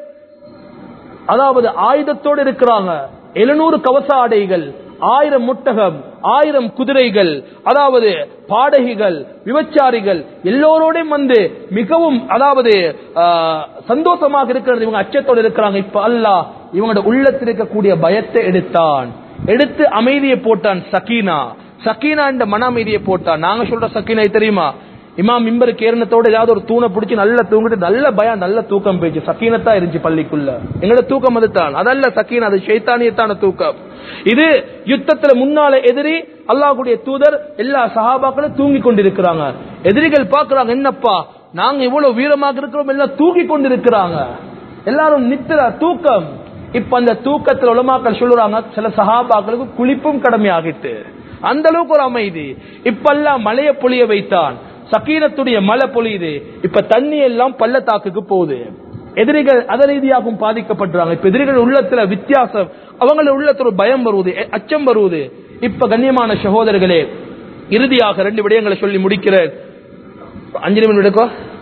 அதாவது ஆயுதத்தோடு இருக்கிறாங்க எழுநூறு கவச ஆடைகள் ஆயிரம் முட்டகம் ஆயிரம் குதிரைகள் அதாவது பாடகிகள் விபச்சாரிகள் எல்லோரோடையும் வந்து மிகவும் அதாவது ஆஹ், சந்தோஷமாக இருக்கிறது இவங்க அச்சத்தோடு இருக்கிறாங்க இப்ப அல்லாஹ் இவங்களோட உள்ளத்தில் இருக்கக்கூடிய பயத்தை எடுத்தான் எடுத்து அமைதியை போட்டான் சக்கீனா சக்கீனா என்ற மன அமைதியை போட்டான் நாங்க சொல்ற சக்கீனா தெரியுமா இமாம் மிம்பருக்கு ஏறினத்தோட ஏதாவது ஒரு தூணை பிடிச்சி நல்லா தூங்கிட்டு நல்ல பயம் நல்ல தூக்கம் போயிடுச்சு சக்கீனத்தா இருந்துச்சு பள்ளிக்குள்ள எங்களோட தூக்கம் அதுதான் அதல்ல சக்கீனா அது சைத்தானியத்தான தூக்கம் இது யுத்தத்துல முன்னால எதிரி அல்லாஹ்வுடைய தூதர் எல்லா சஹாபாக்களும் தூங்கி கொண்டிருக்கிறாங்க எதிரிகள் பாக்குறாங்க என்னப்பா நாங்க இவ்வளவு வீரமாக இருக்கிறோம் எல்லாம் தூங்கி கொண்டிருக்கிறாங்க எல்லாரும் நித்திர தூக்கம் இப்ப அந்த தூக்கத்துல உலமாக்கள் சொல்லுறாங்க சில சஹாபாக்களுக்கு குளிப்பும் கடமையாகிட்டு அந்த அளவுக்கு ஒரு அமைதி இப்பெல்லாம் மழைய பொழிய வைத்தான் சக்கீனத்துடைய மழை பொழியுது இப்ப தண்ணி எல்லாம் பள்ளத்தாக்குக்கு போகுது எதிரிகள் அத ரீதியாகவும் பாதிக்கப்படுறாங்க இப்ப எதிரிகள் உள்ளத்துல வித்தியாசம் அவங்கள உள்ளத்துல ஒரு பயம் வருவது எ- அச்சம் வருவது இப்ப கண்ணியமான சகோதரர்களே இறுதியாக ரெண்டு விடயங்களை சொல்லி முடிக்கிறேன் அஞ்சு நிமிடம் எடுக்கோ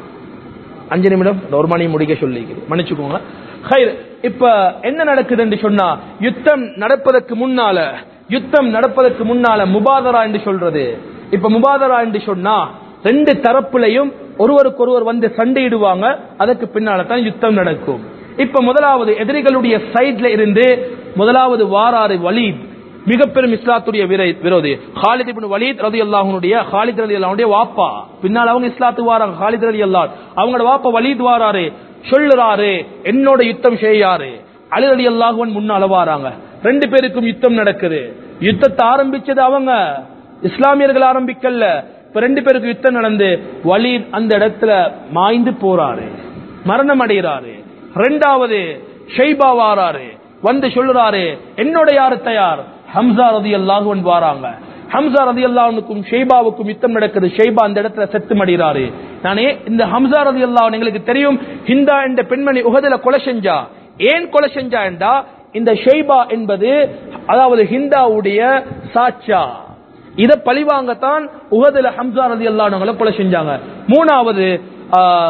அஞ்சு நிமிடம் இந்த ஒரு மணி முடிக்க சொல்லி மன்னிச்சுக்கோங்க ஹைர் இப்ப என்ன நடக்குது என்று சொன்னா யுத்தம் நடப்பதற்கு முன்னால யுத்தம் நடப்பதற்கு முன்னால முபாதரா என்று சொல்றது இப்ப முபாதரா என்று சொன்னா ரெண்டு தரப்புலையும் ஒருவருக்கு ஒருவர் வந்து சண்டையிடுவாங்க அதற்கு பின்னால தான் யுத்தம் நடக்கும் இப்ப முதலாவது எதிரிகளுடைய சைட்ல இருந்து முதலாவது வாராறு வலீத் மிக பெரும் இஸ்லாத்துடைய விரை- விரோதி ஹாலித் இப்னு வலீத் ரதி அல்லாஹனுடைய ஹாலித் ரதி அல்லாஹனுடைய வாப்பா பின்னால் அவங்க இஸ்லாத்துக்கு வாராங்க ஹாலித் ரதி அல்லாஹ் அவங்களோட வாப்பா வலீத் வாராரு சொல்லுறாரு என்னோட யுத்தம் செய்யாரு அலி ரதி அல்லாஹுவன் முன்னால வாராங்க ரெண்டு பேருக்கும் யுத்தம் நடக்குது யுத்தத்தை ஆரம்பிச்சது அவங்க இஸ்லாமியர்கள் ஆரம்பிக்கல இப்ப ரெண்டு பேருக்கு யுத்தம் நடந்து வலீத் அந்த இடத்துல மாய்ந்து போறாரு மரணம் அடைகிறாரு ரெண்டாவது ஷைபா வாராரு வந்து சொல்லுறாரு என்னோட யாரு தயார் ஹம்சா ரதி அல்லாஹுவன் வாராங்க ஹம்சா ரதி அல்லாஹனுக்கும் ஷெய்பாவுக்கும் யுத்தம் நடக்குது ஷெய்பா அந்த இடத்துல செத்து மடிகிறாரு நானே இந்த ஹம்சா ரதி அல்லாஹ் எங்களுக்கு தெரியும் ஹிந்தா என்ற பெண்மணி உகதுல கொலை செஞ்சா ஏன் கொலை செஞ்சா என்றா இந்த ஷெய்பா என்பது அதாவது ஹிந்தாவுடைய சாட்சா இத பழிவாங்கத்தான் உகதுல ஹம்சா ரதி அல்லாஹ் கொலை செஞ்சாங்க மூணாவது ஆஹ்,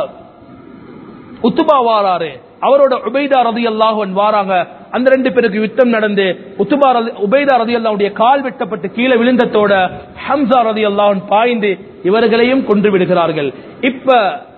உத்துபா வாராரு அவரோட உபைதா ரதி அல்லாஹன் வாராங்க அந்த ரெண்டு பேருக்கு யுத்தம் நடந்து உத்துபா ரதி உபைதா ரதி அல்லாவுடைய கால் வெட்டப்பட்டு கீழே விழுந்தத்தோட ஹம்சா ரதி அல்லாஹன் பாய்ந்து இவர்களையும் கொன்று விடுகிறார்கள் இப்ப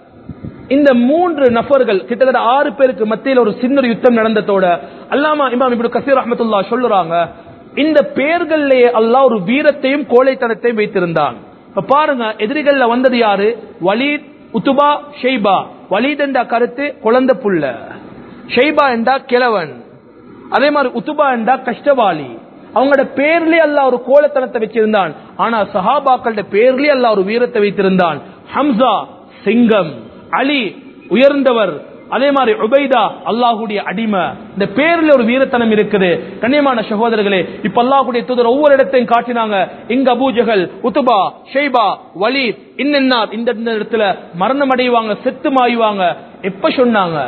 இந்த மூன்று நபர்கள் கிட்டத்தட்ட ஆறு பேருக்கு மத்தியில் ஒரு சின்ன ஒரு யுத்தம் நடந்ததோட அல்லாமா இமாம் இப்படி கசீர் ரஹமத்துல்லா சொல்லுறாங்க இந்த பேர்கள்லயே அல்லாஹ் ஒரு வீரத்தையும் கோழைத்தனத்தையும் வைத்திருந்தான் இப்ப பாருங்க எதிரிகள்ல வந்தது யாரு வலீத் உத்துபா ஷெய்பா வலீத் என்ற கருத்து குழந்தை புள்ள ஷெய்பா என்றா கிழவன் அதே மாதிரி உத்துபா என்றா கஷ்டவாளி அவங்களோட பேர்லயே அல்லாஹ் ஒரு கோலத்தனத்தை வச்சிருந்தான் ஆனா சஹாபாக்களோட பேர்லயே அல்லாஹ் ஒரு வீரத்தை வைத்திருந்தான் ஹம்சா சிங்கம் அலி உயர்ந்தவர் அதே மாதிரி உபைதா அல்லாஹுடைய அடிமை இந்த பேர்ல ஒரு வீரத்தனம் இருக்குது கண்ணியமான சகோதரர்களே இப்ப அல்லாஹுடைய தூதர் ஒவ்வொரு இடத்தையும் காட்டினாங்க இங்க அபூஜகல் உத்துபா ஷெய்பா வலீத் இன்னென்னார் இந்த இந்த இடத்துல மரணம் அடைவாங்க செத்து மாயுவாங்க எப்ப சொன்னாங்க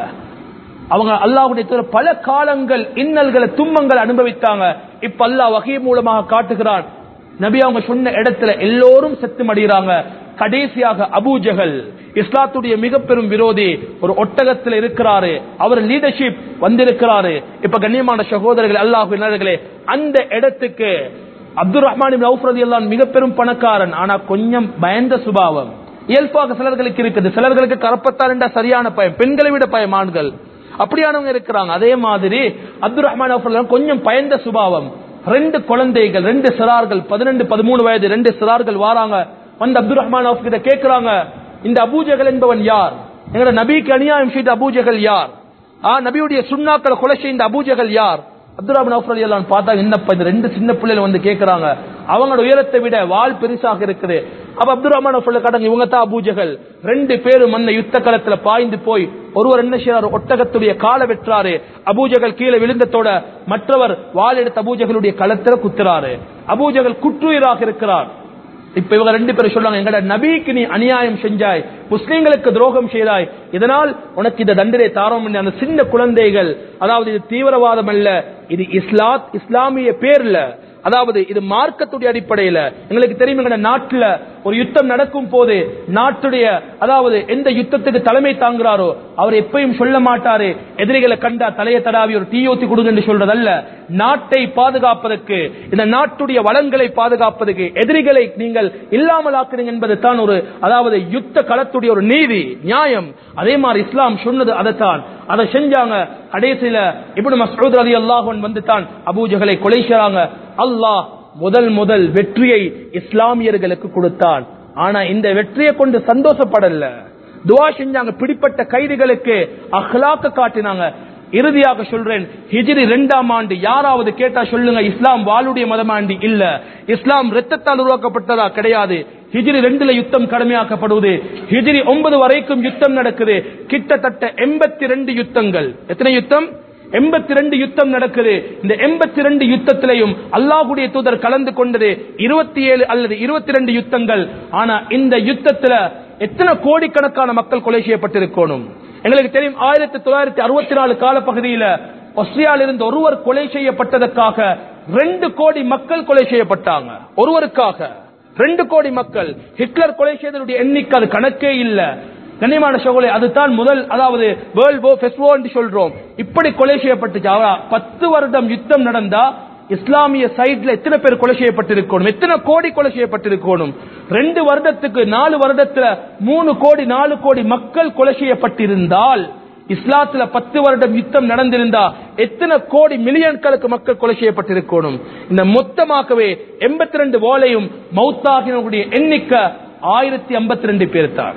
அவங்க அல்லாஹ்வுடைய தூதர் பல காலங்கள் இன்னல்களை துன்பங்களை அனுபவித்தாங்க இப்ப அல்லாஹ் வகை மூலமாக காட்டுகிறான் நபி அவங்க சொன்ன இடத்துல எல்லோரும் செத்து மடிகிறாங்க கடைசியாக அபூஜகல் இஸ்லாத்துடைய மிக பெரும் விரோதி ஒரு ஒட்டகத்தில் இருக்கிறாரு அவர் லீடர்ஷிப் வந்திருக்கிறாரு இப்ப கண்ணியமான சகோதரர்கள் அல்லாஹு அந்த இடத்துக்கு அப்துல் ரஹ்மான் ரவுஃப் எல்லாம் மிக பெரும் பணக்காரன் ஆனா கொஞ்சம் பயந்த சுபாவம் இயல்பாக சிலர்களுக்கு இருக்குது சிலர்களுக்கு கரப்பத்தார் என்ற சரியான பயம் பெண்களை விட பயம் ஆண்கள் அப்படியானவங்க இருக்கிறாங்க அதே மாதிரி அப்துல் ரஹ்மான் ரவுஃப் கொஞ்சம் பயந்த சுபாவம் ரெண்டு குழந்தைகள் ரெண்டு சிறார்கள் பதினெண்டு பதிமூணு வயது ரெண்டு சிறார்கள் வாராங்க வந்து அப்துல் ரஹ்மான் ரவுஃப் கிட்ட கேட்கிறாங்க இந்த அபூஜகல் என்பவன் யார் எங்களோட நபிக்கு அநியாயம் செய்த அபூஜகல் யார் ஆ நபியுடைய சுண்ணாக்களை கொலை செய்த அபூஜகல் யார் அப்துல் ரஹ்மான் ரவுஃப் ரலியல்லாஹு அன்ஹு பார்த்தா என்னப்பா இந்த ரெண்டு சின்ன பிள்ளைகள் வந்து கேட்கறாங்க அவங்களோட உயரத்தை விட வால் பெருசாக இருக்குது அப்ப அப்துல் ரஹ்மான் ரவுஃப் காட்டாங்க இவங்க தான் அபூஜகல் ரெண்டு பேரும் அந்த யுத்த களத்துல பாய்ந்து போய் ஒருவர் என்ன செய்யறாரு ஒட்டகத்துடைய காலை வெட்டுறாரு அபூஜகல் கீழே விழுந்ததோட மற்றவர் வால் எடுத்து அபூஜகளுடைய களத்துல குத்துறாரு அபூஜகல் குற்றுயிராக இருக்கிறார் இப்ப இவங்க ரெண்டு பேரும் சொல்றாங்க எங்கட நபிக்கு நீ அநியாயம் செஞ்சாய் முஸ்லீம்களுக்கு துரோகம் செய்தாய் இதனால் உனக்கு இந்த தண்டனை தாரோம் என்று அந்த சின்ன குழந்தைகள் அதாவது இது தீவிரவாதம் அல்ல இது இஸ்லாத் இஸ்லாமிய பேர்ல அதாவது இது மார்க்கத்துடைய அடிப்படையில எங்களுக்கு தெரியும் எங்க நாட்டுல ஒரு யுத்தம் நடக்கும் போது நாட்டுடைய அதாவது எந்த யுத்தத்துக்கு தலைமை தாங்குறாரோ அவர் எப்பயும் சொல்ல மாட்டாரு எதிரிகளை கண்டா தலையை தடாவி ஒரு தீயோத்தி கொடுங்க என்று சொல்றதல்ல நாட்டை பாதுகாப்பதற்கு இந்த நாட்டுடைய வளங்களை பாதுகாப்பதற்கு எதிரிகளை நீங்கள் இல்லாமல் ஆக்குறீங்க என்பது தான் ஒரு அதாவது யுத்த களத்துடைய ஒரு நீதி நியாயம் அதே மாதிரி இஸ்லாம் சொன்னது அதைத்தான் அதை செஞ்சாங்க கடைசியில இப்படி மசூத் அலி அல்லாஹன் வந்து தான் அபூஜகளை கொலை செய்றாங்க அல்லாஹ் முதல் முதல் வெற்றியை இஸ்லாமியர்களுக்கு கொடுத்தான் ஆனா இந்த வெற்றியை கொண்டு சந்தோஷப்படல துவா செஞ்சாங்க பிடிப்பட்ட கைதிகளுக்கு அஹ்லாக்க காட்டினாங்க இறுதியாக சொல்றேன் ஹிஜ்ரி இரண்டாம் ஆண்டு யாராவது கேட்டா சொல்லுங்க இஸ்லாம் வாளுடைய மதமாண்டி இல்ல இஸ்லாம் ரத்தத்தால் உருவாக்கப்பட்டதா கிடையாது ஹிஜ்ரி ரெண்டுல யுத்தம் கடமையாக்கப்படுவது ஹிஜ்ரி ஒன்பது வரைக்கும் யுத்தம் நடக்குது கிட்டத்தட்ட எண்பத்தி ரெண்டு யுத்தங்கள் எத்தனை யுத்தம் எண்பத்தி ரெண்டு யுத்தம் நடக்குது இந்த எண்பத்தி ரெண்டு யுத்தத்திலையும் அல்லாஹுடைய தூதர் கலந்து கொண்டது இருபத்தி ஏழு அல்லது இருபத்தி ரெண்டு யுத்தங்கள் ஆனா இந்த யுத்தத்துல எத்தனை கோடிக்கணக்கான மக்கள் கொலை செய்யப்பட்டிருக்கணும் எங்களுக்கு தெரியும் ஆயிரத்தி தொள்ளாயிரத்தி அறுபத்தி நாலு காலப்பகுதியில ஆஸ்திரியாவில் இருந்து ஒருவர் கொலை செய்யப்பட்டதற்காக ரெண்டு கோடி மக்கள் கொலை செய்யப்பட்டாங்க ஒருவருக்காக ரெண்டு கோடி மக்கள் ஹிட்லர் கொலை செய்தனுடைய எண்ணிக்கை அது கணக்கே இல்ல கண்ணியமான சகோதரி அதுதான் முதல் அதாவது வேர்ல்ட் வோ ஃபெஸ்ட் என்று சொல்றோம் இப்படி கொலை செய்யப்பட்டுச்சு அவ- பத்து வருடம் யுத்தம் நடந்தா இஸ்லாமிய சைட்ல எத்தனை பேர் கொலை செய்யப்பட்டிருக்கணும் எத்தனை கோடி கொலை செய்யப்பட்டிருக்கணும் ரெண்டு வருடத்துக்கு நாலு வருடத்துல மூணு கோடி நாலு கோடி மக்கள் கொலை செய்யப்பட்டிருந்தால் இஸ்லாத்துல பத்து வருடம் யுத்தம் நடந்திருந்தா எத்தனை கோடி மில்லியன்களுக்கு மக்கள் கொலை செய்யப்பட்டிருக்கணும் இந்த மொத்தமாகவே எண்பத்தி ரெண்டு ஓலையும் மௌத்தாகினுடைய எண்ணிக்கை ஆயிரத்தி ஐம்பத்தி ரெண்டு பேர் தான்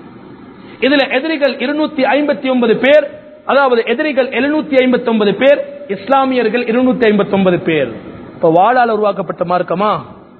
இதுல எதிரிகள் இருநூத்தி ஐம்பத்தி ஒன்பது பேர் அதாவது எதிரிகள் எழுநூத்தி ஐம்பத்தி ஒன்பது பேர் இஸ்லாமியர்கள் இருநூத்தி ஐம்பத்தி ஒன்பது பேர் இப்ப வாழால் உருவாக்கப்பட்ட மார்க்கமா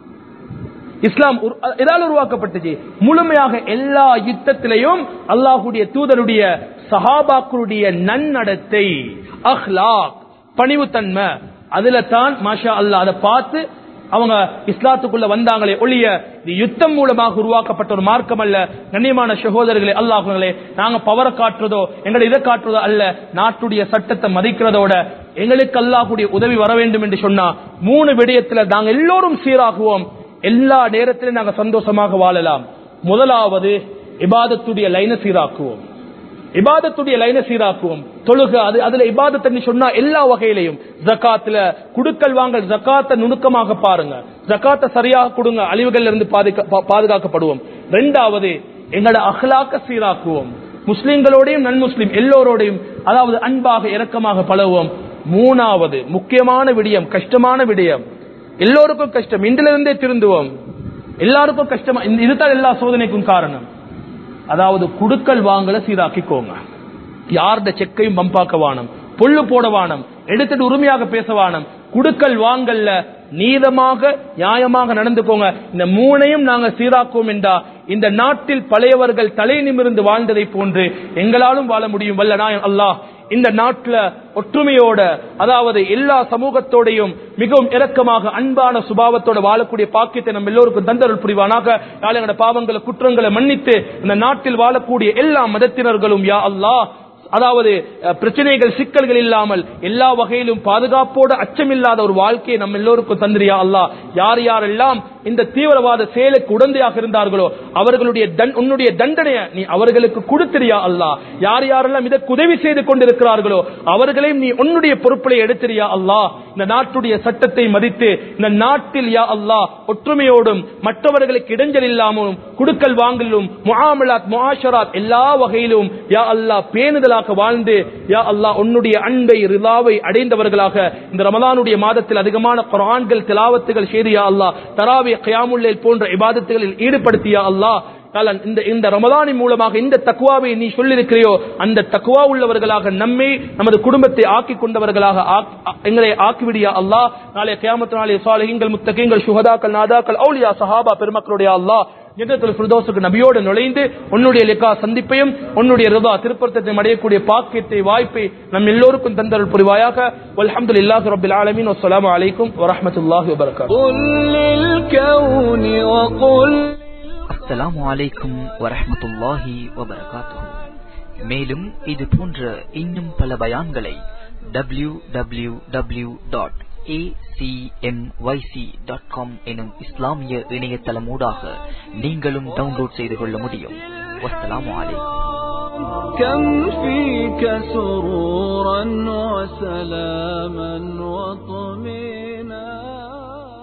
இஸ்லாம் உரு- எதால் உருவாக்கப்பட்டுச்சு முழுமையாக எல்லா யுத்தத்திலையும் அல்லாஹுடைய தூதருடைய சஹாபாக்களுடைய நன்னடத்தை அஹ்லாக் பணிவுத்தன்மை அதுல தான் மாஷா அல்லாஹ் அதை பார்த்து அவங்க இஸ்லாத்துக்குள்ள வந்தாங்களே ஒழிய இது யுத்தம் மூலமாக உருவாக்கப்பட்ட ஒரு மார்க்கம் அல்ல கண்ணியமான சகோதரர்களே அல்லாஹுங்களே நாங்க பவரை காட்டுறதோ எங்களை இதை காட்டுறதோ அல்ல நாட்டுடைய சட்டத்தை மதிக்கிறதோட எங்களுக்கு அல்லாஹுடைய உதவி வர வேண்டும் என்று சொன்னா மூணு விடயத்துல நாங்க எல்லோரும் சீராகுவோம் எல்லா நேரத்திலும் நாங்க சந்தோஷமாக வாழலாம் முதலாவது இபாதத்துடைய லைன சீராக்குவோம் இபாதத்துடைய லைன சீராக்குவோம் தொழுக அது அதுல இபாதத்தை சொன்னா எல்லா வகையிலையும் ஜக்காத்துல குடுக்கல் வாங்கல் ஜக்காத்தை நுணுக்கமாக பாருங்க ஜக்காத்தை சரியாக கொடுங்க அழிவுகள்ல இருந்து பாதுகா- பா- பாதுகாக்கப்படுவோம் ரெண்டாவது எங்களோட அஹ்லாக்க சீராக்குவோம் முஸ்லிம்களோடையும் நன் முஸ்லிம் எல்லோரோடையும் அதாவது அன்பாக இரக்கமாக பழகுவோம் மூணாவது முக்கியமான விடயம் கஷ்டமான விடயம் எல்லோருக்கும் கஷ்டம் இன்றிலிருந்தே திருந்துவோம் எல்லாருக்கும் கஷ்டமா இந்த- இதுதான் எல்லா சோதனைக்கும் காரணம் அதாவது குடுக்கல் வாங்கல சீராக்கிக்கோங்க யார்ட செக்கையும் பம்பாக்க வானம் பொல்லு போட வானம் எடுத்துட்டு உரிமையாக பேச வானம் குடுக்கல் வாங்கல்ல நீதமாக நியாயமாக நடந்துக்கோங்க இந்த மூணையும் நாங்க சீராக்குவோம் என்றா இந்த நாட்டில் பழையவர்கள் தலை நிமிர்ந்து வாழ்ந்ததை போன்று எங்களாலும் வாழ முடியும் வல்ல நாயன் அல்லாஹ் இந்த நாட்டுல ஒற்றுமையோட அதாவது எல்லா சமூகத்தோடையும் மிகவும் இரக்கமாக அன்பான சுபாவத்தோட வாழக்கூடிய பாக்கியத்தை நம்ம எல்லோருக்கும் தந்தருள் புரிவானாக நாளையோட பாவங்களை குற்றங்களை மன்னித்து இந்த நாட்டில் வாழக்கூடிய எல்லா மதத்தினர்களும் யா அல்லாஹ் அதாவது அஹ், பிரச்சனைகள் சிக்கல்கள் இல்லாமல் எல்லா வகையிலும் பாதுகாப்போட அச்சமில்லாத ஒரு வாழ்க்கையை நம்ம எல்லோருக்கும் தந்திரியா அல்லாஹ் யார் யாரெல்லாம் இந்த தீவிரவாத செயலுக்கு உடந்தையாக இருந்தார்களோ அவர்களுடைய தண்- உன்னுடைய தண்டனையை நீ அவர்களுக்கு கொடுத்திரியா அல்லாஹ் யார் யாரெல்லாம் இதற்கு உதவி செய்து கொண்டிருக்கிறார்களோ அவர்களையும் நீ உன்னுடைய பொறுப்பிலை எடுத்திரியா அல்லாஹ் இந்த நாட்டுடைய சட்டத்தை மதித்து இந்த நாட்டில் யா அல்லாஹ் ஒற்றுமையோடும் மற்றவர்களுக்கு இடைஞ்சல் இல்லாமலும் குடுக்கல் வாங்கலும் முஆமலாத் முஆஷராத் எல்லா வகையிலும் யா அல்லாஹ் பேணுதலாக வாழ்ந்து யா அல்லாஹ் உன்னுடைய அன்பை ரிலாவை அடைந்தவர்களாக இந்த ரமலானுடைய மாதத்தில் அதிகமான குர்ஆன்கள் திலாவத்துகள் செய்து யா அல்லாஹ் தராவி கியாமுல்லைல் போன்ற இபாதத்துகளில் ஈடுபடுத்தியா அல்லாஹ் தாலா, இந்த இந்த ரமலானின் மூலமாக இந்த தக்குவாவை நீ சொல்லியிருக்கிறையோ அந்த தக்குவா உள்ளவர்களாக நம்மை நமது குடும்பத்தை ஆக்கி கொண்டவர்களாக ஆக்- ஆ- எங்களை ஆக்கிவிடியா அல்லாஹ் நாளைய கியாமத்து நாளைய சாலிஹீங்கள் முத்தகீங்கள் சுஹதாக்கள் நாதாக்கள் அவுலியா சஹாபா பெருமக்களுடைய அல்லாஹ் ஜன்னத்துல் ஃபிர்தௌஸுக்கு நபியோடு நுழைந்து உன்னுடைய லிகா சந்திப்பையும் உன்னுடைய ரிதா திருப்பத்தத்தை அடையக்கூடிய பாக்கியத்தை வாய்ப்பை நம் எல்லோருக்கும் தந்தருள் புரிவாயாக வல்ஹம்துலில்லாஹி ரப்பில் ஆலமீன் வஸ்ஸலாமு அலைக்கும் வரஹ்மத்துல்லாஹி வபரகாத்துஹு قل للكون وقل அஸ்ஸலாமு அலைக்கும் வரஹ்மத்துல்லாஹி வபரகாத்துஹு மேலும் இது போன்ற இன்னும் பல பயான்களை W W W dot dot com எனும் இஸ்லாமிய இணையதளமூடாக நீங்களும் டவுன்லோட் செய்து கொள்ள முடியும் வஸ்ஸலாமு அலைக்கும் كم فيك سرورا وسلاما